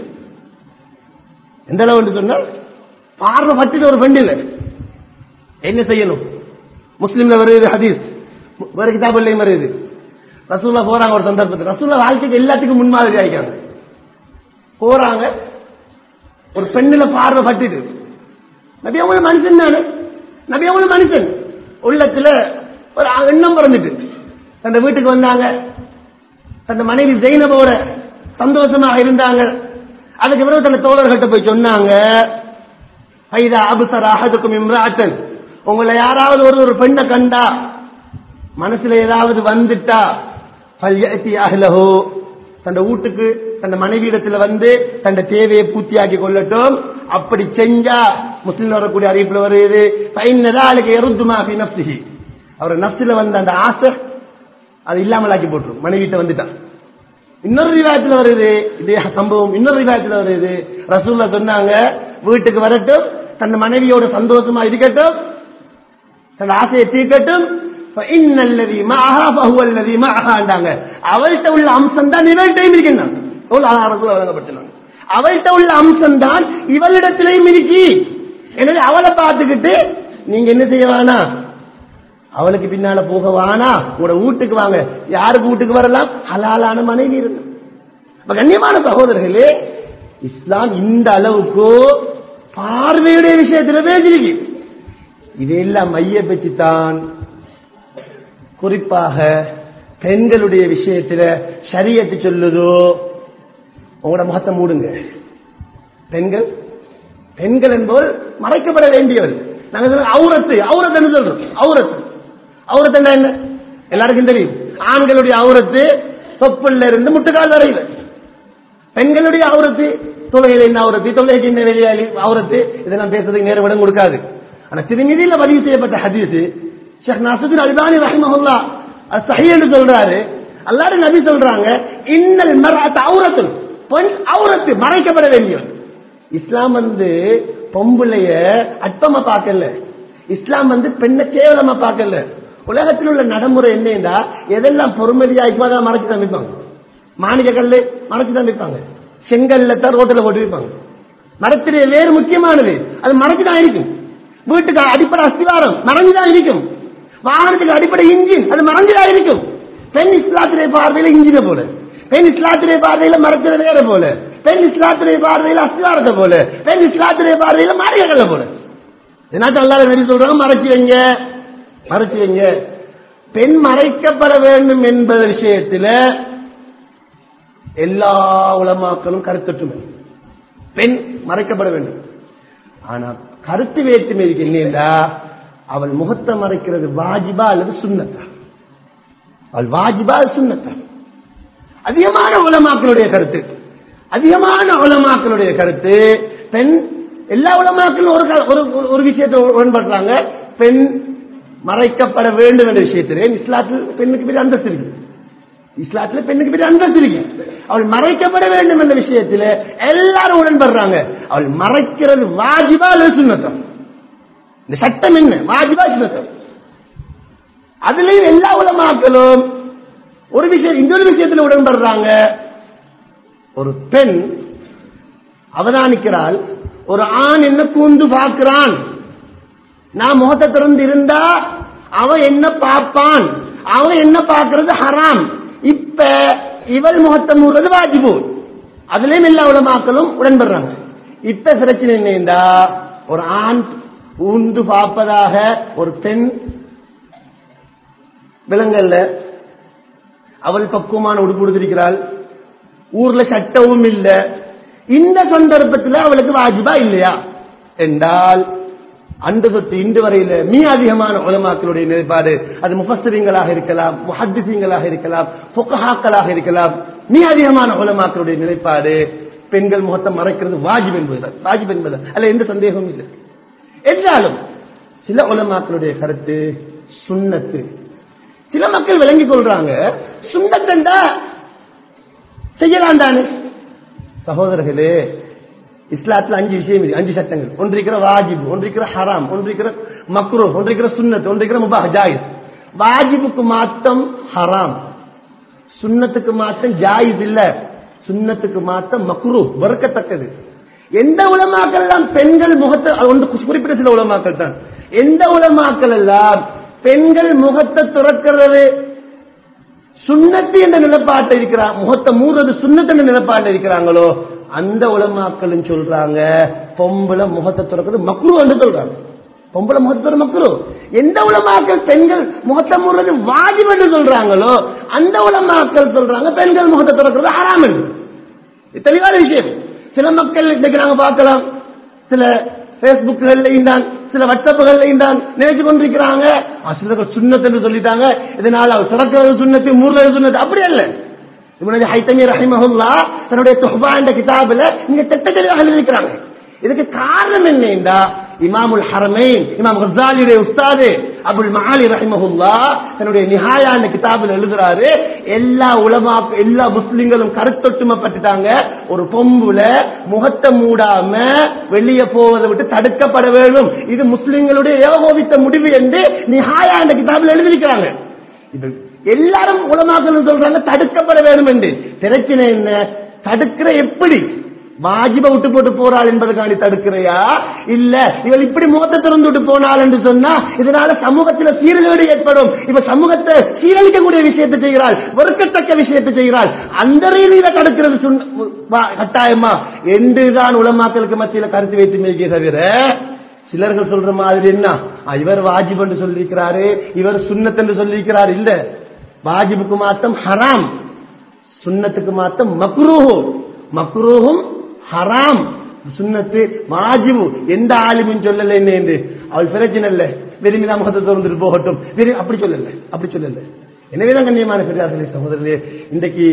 எந்த அளவு என்று சொன்னால் பார்வை பட்டுட்டு ஒரு பெண் இல்லை என்ன செய்யணும் முஸ்லீம்ல வருது ஹதீஸ் வேற கிதாபுலையும் வருது ரசூல்லா போறாங்க ஒரு சந்தர்ப்பத்தில் ரசூல்லா வாழ்க்கைக்கு எல்லாத்துக்கும் முன்மாதிரி ஆயிக்காங்க போறாங்க ஒரு பெண்ணுல பார்வை பட்டுட்டு நபி அவங்க மனுஷன் தானே நபி அவங்க மனுஷன் உள்ளத்துல ஒரு எண்ணம் பிறந்துட்டு தன் வீட்டுக்கு வந்தாங்க தன் மனைவி ஜெயினபோட சந்தோஷமாக இருந்தாங்க அதுக்கு பிறகு தன் தோழர்கிட்ட போய் சொன்னாங்க ஐதா அபுசர் அகதுக்கும் இம்ராத்தன் உங்களை யாராவது ஒரு ஒரு பெண்ணை கண்டா மனசுல ஏதாவது வந்துட்டா பல்யத்தி அஹ்லஹோ தன் வீட்டுக்கு தன் மனைவியிடத்துல வந்து தன் தேவையை பூர்த்தியாக்கி கொள்ளட்டும் அப்படி செஞ்சா முஸ்லீம் வரக்கூடிய அறிவிப்புல வருது பைன்னதாலுக்கு எருத்துமா பி நப்சிஹி அவர் நப்சில வந்த அந்த ஆசை அது இல்லாமலாக்கி போட்டுரும் மனைவிட்ட வந்துட்டான் இன்னொரு ரிவாயத்துல வருது இதே சம்பவம் இன்னொரு ரிவாயத்துல வருது ரசூல்லா சொன்னாங்க வீட்டுக்கு வரட்டும் தன் மனைவியோட சந்தோஷமா இருக்கட்டும் தன் ஆசையை தீர்க்கட்டும் فإن الذي معها فهو الذي معها அவள்கிட்ட உள்ள அம்சம் தான் இவள்கிட்டையும் இருக்கின்றான் எவ்வளவு அழகா ரசூலா வழங்கப்பட்டுள்ளாங்க அவள்கிட்ட உள்ள அம்சம் தான் இவளிடத்திலையும் இருக்கு எனவே அவளை பார்த்துக்கிட்டு நீங்க என்ன செய்ய வேணாம் அவளுக்கு பின்னால போக வானா உங்களோட வீட்டுக்கு வாங்க யாருக்கு வீட்டுக்கு வரலாம் ஹலாலான மனைவி இருக்கு அப்ப கண்ணியமான சகோதரர்களே இஸ்லாம் இந்த அளவுக்கு பார்வையுடைய விஷயத்துல பேசிருக்கு இதையெல்லாம் மைய பெற்றுத்தான் குறிப்பாக பெண்களுடைய விஷயத்துல சரியத்து சொல்லுதோ உங்களோட முகத்தை மூடுங்க பெண்கள் பெண்கள் என்பவர் மறைக்கப்பட வேண்டியவர் நாங்க சொல்றோம் அவுரத்து அவுரத்து என்ன சொல்றோம் அவுரத்து அவுரத்து என்ன என்ன எல்லாருக்கும் தெரியும் ஆண்களுடைய அவுரத்து தொப்புள்ள இருந்து முட்டுக்கால் வரையில் பெண்களுடைய அவுரத்து தொழுகையில் என்ன அவுரத்து தொழுகைக்கு என்ன வெளியாளி அவுரத்து இதெல்லாம் பேசுறதுக்கு நேரம் இடம் கொடுக்காது ஆனா திருநிதியில பதிவு செய்யப்பட்ட ஹதீஸ் ஷேக் நசுதீன் அல்பானி ரஹிமஹுல்லா அது சஹி என்று சொல்றாரு அல்லாட நபி சொல்றாங்க இன்னல் மர்அத் அவுரத்து பெண் அவுரத்து மறைக்கப்பட வேண்டியவர் இஸ்லாம் வந்து பொம்புளைய அற்பமா பார்க்கல இஸ்லாம் வந்து பெண்ணை கேவலமா பார்க்கல உலகத்தில் உள்ள நடைமுறை என்னன்னா எதெல்லாம் பொறுமதியா இப்போ தான் மறைச்சு தான் விற்பாங்க மாணிக்க கல்லு மறைச்சு தான் விற்பாங்க செங்கல்ல தான் ரோட்டில் போட்டு விற்பாங்க மரத்திலே வேறு முக்கியமானது அது மறைச்சு தான் இருக்கும் வீட்டுக்கு அடிப்படை அஸ்திவாரம் மறைஞ்சுதான் இருக்கும் வாகனத்துக்கு அடிப்படை இன்ஜின் அது மறைஞ்சுதான் இருக்கும் பெண் இஸ்லாத்திலே பார்வையில இன்ஜினை போல பெண் இஸ்லாத்திலே பார்வையில மரத்தில வேற போல பெண் இஸ்லாத்திலே பார்வையில அஸ்திவாரத்தை போல பெண் இஸ்லாத்திலே பார்வையில மாரியக்கல்ல போல இதனால அல்லாத நபி சொல்றாங்க மறைச்சு வைங்க மறைச்சு வைங்க பெண் மறைக்கப்பட வேண்டும் என்பது விஷயத்துல எல்லா உலமாக்களும் கருத்தொற்றுமை பெண் மறைக்கப்பட வேண்டும் ஆனா கருத்து வேற்றுமை இருக்கு என்னடா அவள் முகத்தை மறைக்கிறது வாஜிபா அல்லது சுண்ணத்தா அவள் வாஜிபா சுண்ணத்தா அதிகமான உலமாக்களுடைய கருத்து அதிகமான உலமாக்களுடைய கருத்து பெண் எல்லா உலமாக்களும் ஒரு க- ஒரு- ஒரு- ஒரு விஷயத்தை உடன்படுறாங்க பெண் மறைக்கப்பட வேண்டும் என்ற விஷயத்திலே இஸ்லாத்தில் பெண்ணுக்கு பெரிய அந்தஸ்து இருக்கு இஸ்லாத்துல பெண்ணுக்கு பெரிய அந்தஸ்து இருக்கு அவள் மறைக்கப்பட வேண்டும் என்ற விஷயத்தில் எல்லாரும் உடன்படுறாங்க அவள் மறைக்கிறது வாஜிபா அல்லது சுண்ணத்தம் இந்த சட்டம் என்ன வாஜிபா சுண்ணத்தம் அதுலயும் எல்லா உலமாக்களும் ஒரு விஷயம் இன்னொரு விஷயத்தில் உடன்படுறாங்க ஒரு பெண் அவதானிக்கிறாள் ஒரு ஆண் என்ன கூந்து பார்க்கிறான் நான் முகத்தை திறந்து இருந்தா அவன் என்ன பார்ப்பான் அவன் என்ன பார்க்கிறது ஹராம் இப்ப இவள் முகத்தை மூடுறது வாஜிபு அதுலயும் எல்லா உலமாக்களும் உடன்படுறாங்க இப்ப பிரச்சனை என்னண்டா ஒரு ஆண் ஊந்து பார்ப்பதாக ஒரு பெண் விலங்கல்ல அவள் பக்குவமான உடுப்பு கொடுத்திருக்கிறாள் ஊர்ல சட்டமும் இல்ல இந்த சந்தர்ப்பத்தில் அவளுக்கு வாஜிபா இல்லையா என்றால் அன்று தொட்டு இன்று வரையில மீ அதிகமான உலமாக்களுடைய நிலைப்பாடு அது முஃபஸ்ஸரீங்களாக இருக்கலாம் முஹத்திசீங்களாக இருக்கலாம் ஃபுகஹாக்களாக இருக்கலாம் மீ அதிகமான உலமாக்களுடைய நிலைப்பாடு பெண்கள் முகத்தை மறைக்கிறது வாஜிப் என்பதுதான் வாஜிப் என்பது அல்ல எந்த சந்தேகமும் இல்லை என்றாலும் சில உலமாக்களுடைய கருத்து சுண்ணத்து சில மக்கள் விளங்கிக் கொள்றாங்க சுண்ணத்தண்டா செய்யலாம் தானே சகோதரர்களே இஸ்லாத்துல அஞ்சு விஷயம் இருக்கு அஞ்சு சட்டங்கள் ஒன்று இருக்கிற வாஜிப் ஒன்று இருக்கிற ஹராம் ஒன்று இருக்கிற மக்ரூ ஒன்று இருக்கிற சுன்னத் ஒன்று இருக்கிற முபாஹ் ஜாயிஸ் வாஜிபுக்கு மாத்தம் ஹராம் சுன்னத்துக்கு மாத்தம் ஜாயிஸ் இல்ல சுன்னத்துக்கு மாத்தம் மக்ரூ வெறுக்கத்தக்கது எந்த உலமாக்கள் எல்லாம் பெண்கள் முகத்தை அது ஒன்று குறிப்பிட்ட சில உலமாக்கள் தான் எந்த உலமாக்கள் எல்லாம் பெண்கள் முகத்தை துறக்கிறது சுண்ணத்து என்ற நிலப்பாட்டில் இருக்கிறார் முகத்தை மூடுறது சுண்ணத்து என்ற நிலப்பாட்டில் இருக்கிறாங்களோ அந்த உலமாக்களும் சொல்றாங்க பொம்பளை முகத்தை துறக்கிறது மக்ரு என்று சொல்றாங்க பொம்பளை முகத்தை துற மக்ரு எந்த உலமாக்கள் பெண்கள் முகத்தை மூடுறது வாஜிப் என்று சொல்றாங்களோ அந்த உலமாக்கள் சொல்றாங்க பெண்கள் முகத்தை துறக்கிறது ஆறாம் என்று இது தெளிவான விஷயம் சில மக்கள் இன்னைக்கு நாங்க பார்க்கலாம் சில பேஸ்புக்கள்லையும் தான் சில வாட்ஸ்அப்புகள்லையும் தான் நினைச்சு கொண்டிருக்கிறாங்க ஆ, சிலர்கள் சுண்ணத் என்று சொல்லிட்டாங்க இதனால அவர் திறக்கிறது சுண்ணத்து மூர்றது சுண்ணத்து அப்படி அல்ல இவனுடைய ஹைத்தமி ரஹிமஹுல்லா தன்னுடைய துஹ்பா என்ற கிதாபில் இங்க திட்ட தெளிவாக எழுதியிருக்கிறாங்க இதுக்கு காரணம் என்னண்டா இமாமுல் ஹரமைன் இமாம் கசாலியுடைய உஸ்தாது அபுல் மஹாலி ரஹிமஹுல்லா தன்னுடைய நிஹாயா என்ற கிதாபில் எழுதுறாரு எல்லா உலமா எல்லா முஸ்லிம்களும் கருத்தொட்டுமைப்பட்டுட்டாங்க ஒரு பொம்புல முகத்தை மூடாம வெளியே போவதை விட்டு தடுக்கப்பட வேண்டும் இது முஸ்லிம்களுடைய ஏகோபித்த முடிவு என்று நிஹாயா என்ற கிதாபில் எழுதியிருக்கிறாங்க இது எல்லாரும் உலமாக்கள் சொல்றாங்க தடுக்கப்பட வேண்டும் என்று பிரச்சனை என்ன தடுக்கிற எப்படி வாஜிப விட்டு போட்டு போறாள் என்பதுக்காண்டி தடுக்கிறையா இல்ல இவள் இப்படி முகத்தை திறந்து விட்டு போனாள் என்று சொன்னா இதனால சமூகத்துல சீர்கேடு ஏற்படும் இவ சமூகத்தை சீரழிக்கக்கூடிய விஷயத்தை செய்கிறாள் வெறுக்கத்தக்க விஷயத்தை செய்கிறாள் அந்த ரீதியில தடுக்கிறது சுண்ண- வா- கட்டாயமா என்றுதான் உலமாக்களுக்கு மத்தியில கருத்து வைத்து மேய்க்கே தவிர சிலர்கள் சொல்ற மாதிரி என்ன ஆ, இவர் வாஜிப் என்று சொல்லியிருக்கிறாரு இவர் சுன்னத் என்று சொல்லியிருக்கிறார் இல்ல வாஜிபுக்கு மாத்தம் ஹராம் சுன்னத்துக்கு மாத்தம் மக்ரூஹு மக்ரூஹும் ஹராம் சுன்னத்து வாஜிபு எந்த ஆலிமும் சொல்லல என்ன என்று அவள் பிரச்சனை இல்ல விரும்பி தான் முகத்தை திறந்துட்டு போகட்டும் விரும்பி அப்படி சொல்லல அப்படி சொல்லல எனவேதான் கண்ணியமான பெரியார்களே சகோதரர்களே இன்றைக்கு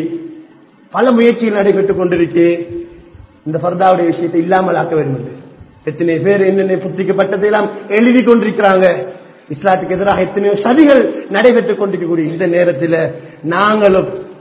பல முயற்சிகள் நடைபெற்றுக் கொண்டிருக்கு இந்த ஃபர்தாவுடைய விஷயத்தை இல்லாமல் ஆக்க வேண்டும் என்று எத்தனை பேர் என்னென்ன புத்திக்கப்பட்டதை எல்லாம் எழுதி கொண்டிருக்கிறாங்க இஸ்லாத்துக்கு எதிராக எத்தனையோ சதிகள் நடைபெற்றுக் கொண்டிருக்கக்கூடிய இந்த நேரத்தில் நாங்களும்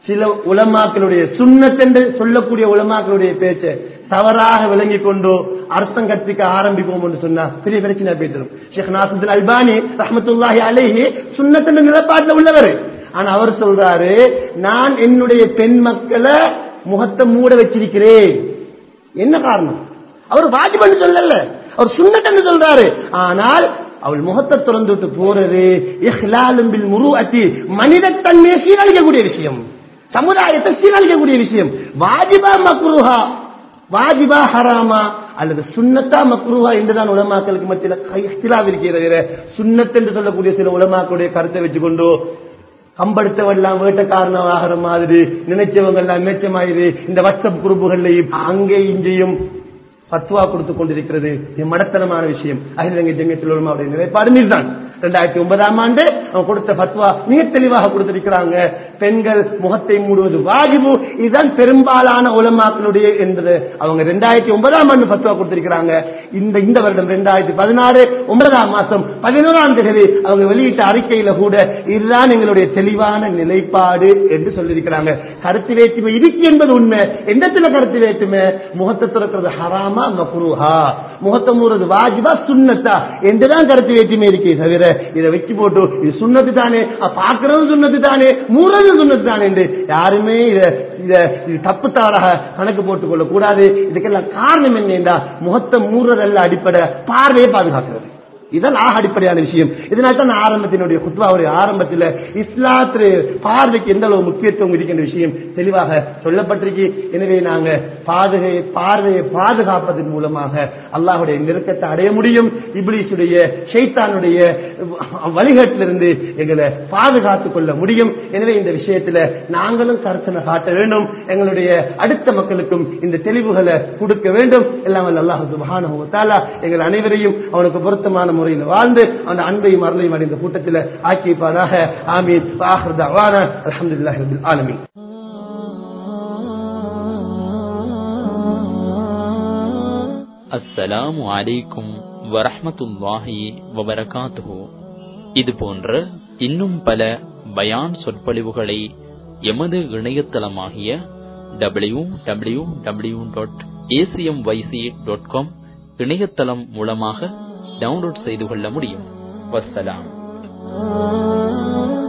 சில உலமாக்களுடைய சுண்ணத் என்று சொல்லக்கூடிய உலமாக்களுடைய பேச்சை தவறாக விளங்கி கொண்டு அர்த்தம் கற்பிக்க ஆரம்பிப்போம் என்று சொன்னா பெரிய பிரச்சனை போயிட்டு ஷேக் நாசுதன் அல்பானி ரஹமத்துல்லாஹி அலைஹி சுண்ணத் என்ற நிலப்பாட்டில் உள்ளவர் ஆனா அவர் சொல்றாரு நான் என்னுடைய பெண் மக்களை முகத்தை மூட வச்சிருக்கிறேன் என்ன காரணம் அவர் வாஜிபன்னு சொல்லல அவர் சுண்ணத்தன்னு சொல்றாரு ஆனால் அவள் முகத்தை திறந்து விட்டு போறது இஹ்லாலும் பில் முருஅத்தி மனிதத்தன்மையை சீரழிக்கக்கூடிய விஷயம் சமுதாயத்தை சீரழிக்கக்கூடிய விஷயம் வாஜிபா மக்ருஹா வாஜிபா ஹராமா அல்லது சுண்ணத்தா மக்ருஹா என்றுதான் உலமாக்களுக்கு மத்தியில் இஸ்திலாப் இருக்கிறது சுண்ணத் என்று சொல்லக்கூடிய சில உலமாக்களுடைய கருத்தை வச்சுக்கொண்டு கம்படுத்தவெல்லாம் வேட்டக்காரனம் ஆகிற மாதிரி நினைச்சவங்க எல்லாம் நினைச்சமாயிரு இந்த வாட்ஸ்அப் குரூப்புகள்லையும் அங்கே இங்கேயும் பத்துவா கொடுத்து கொண்டிருக்கிறது இது மடத்தனமான விஷயம் அகிலங்கை ஜெமியத்தில் அவருடைய நிலைப்பாடு நீர்தான் ரெண்டாயிரத்தி ஒன்பதாம் ஆண்டு அவன் கொடுத்த பத்வா மிக தெளிவாக கொடுத்திருக்கிறாங்க பெண்கள் முகத்தை மூடுவது வாஜிபு இதுதான் பெரும்பாலான உலமாக்களுடைய என்பது அவங்க ரெண்டாயிரத்தி ஒன்பதாம் ஆண்டு பத்வா கொடுத்திருக்கிறாங்க இந்த இந்த வருடம் ரெண்டாயிரத்தி பதினாறு ஒன்பதாம் மாசம் பதினோராம் தேதி அவங்க வெளியிட்ட அறிக்கையில கூட இதுதான் எங்களுடைய தெளிவான நிலைப்பாடு என்று சொல்லியிருக்கிறாங்க கருத்து வேற்றுமை இருக்கு என்பது உண்மை எந்தத்துல கருத்து வேற்றுமை முகத்தை திறக்கிறது ஹராமா மக்ரூஹா முகத்தை மூறது வாஜிபா சுண்ணத்தா என்றுதான் கருத்து வேற்றுமை இருக்கே தவிர இதை வச்சு போட்டு இது சுண்ணத்து தானே பார்க்கறதும் சுண்ணத்து தானே மூறதும் சுண்ணத்து தானே என்று யாருமே இத இத இது தப்பு தவறாக கணக்கு போட்டுக் கொள்ள கூடாது இதுக்கெல்லாம் காரணம் என்னென்றா முகத்தை மூறதல்ல அடிப்படை பார்வையை பாதுகாக்கிறது இதன் ஆக அடிப்படையான விஷயம் இதனால தான் நான் ஆரம்பத்தினுடைய குத்வாவுடைய ஆரம்பத்தில் இஸ்லாத்து பார்வைக்கு எந்த அளவு முக்கியத்துவம் இருக்கின்ற விஷயம் தெளிவாக சொல்லப்பட்டிருக்கு எனவே நாங்க பாதுகை பார்வையை பாதுகாப்பதன் மூலமாக அல்லாஹுடைய நெருக்கத்தை அடைய முடியும் இப்லீஸுடைய ஷைத்தானுடைய வழிகாட்டிலிருந்து எங்களை பாதுகாத்துக் கொள்ள முடியும் எனவே இந்த விஷயத்துல நாங்களும் கருத்தனை காட்ட வேண்டும் எங்களுடைய அடுத்த மக்களுக்கும் இந்த தெளிவுகளை கொடுக்க வேண்டும் எல்லாம் வல்ல அல்லாஹ் சுப்ஹானஹு வ தஆலா எங்கள் அனைவரையும் அவனுக்கு பொருத்தமான முறையில் வாழ்ந்து அந்த அன்பையும் அருளையும் அடைந்த கூட்டத்தில் ஆக்கிப்பாராக ஆமீன் வாஹிர் தஅவானா அல்ஹம்துலில்லாஹி ரப்பில் ஆலமீன் அஸ்ஸலாமு அலைக்கும் வரஹ்மத்துல்லாஹி வபரகாத்துஹு இது போன்ற இன்னும் பல பயான் சொற்பொழிவுகளை எமது இணையதளமாகிய W W W dot ACM YC dot com இணையதளம் மூலமாக டவுன்லோட் செய்து கொள்ள முடியும் வஸ்ஸலாம்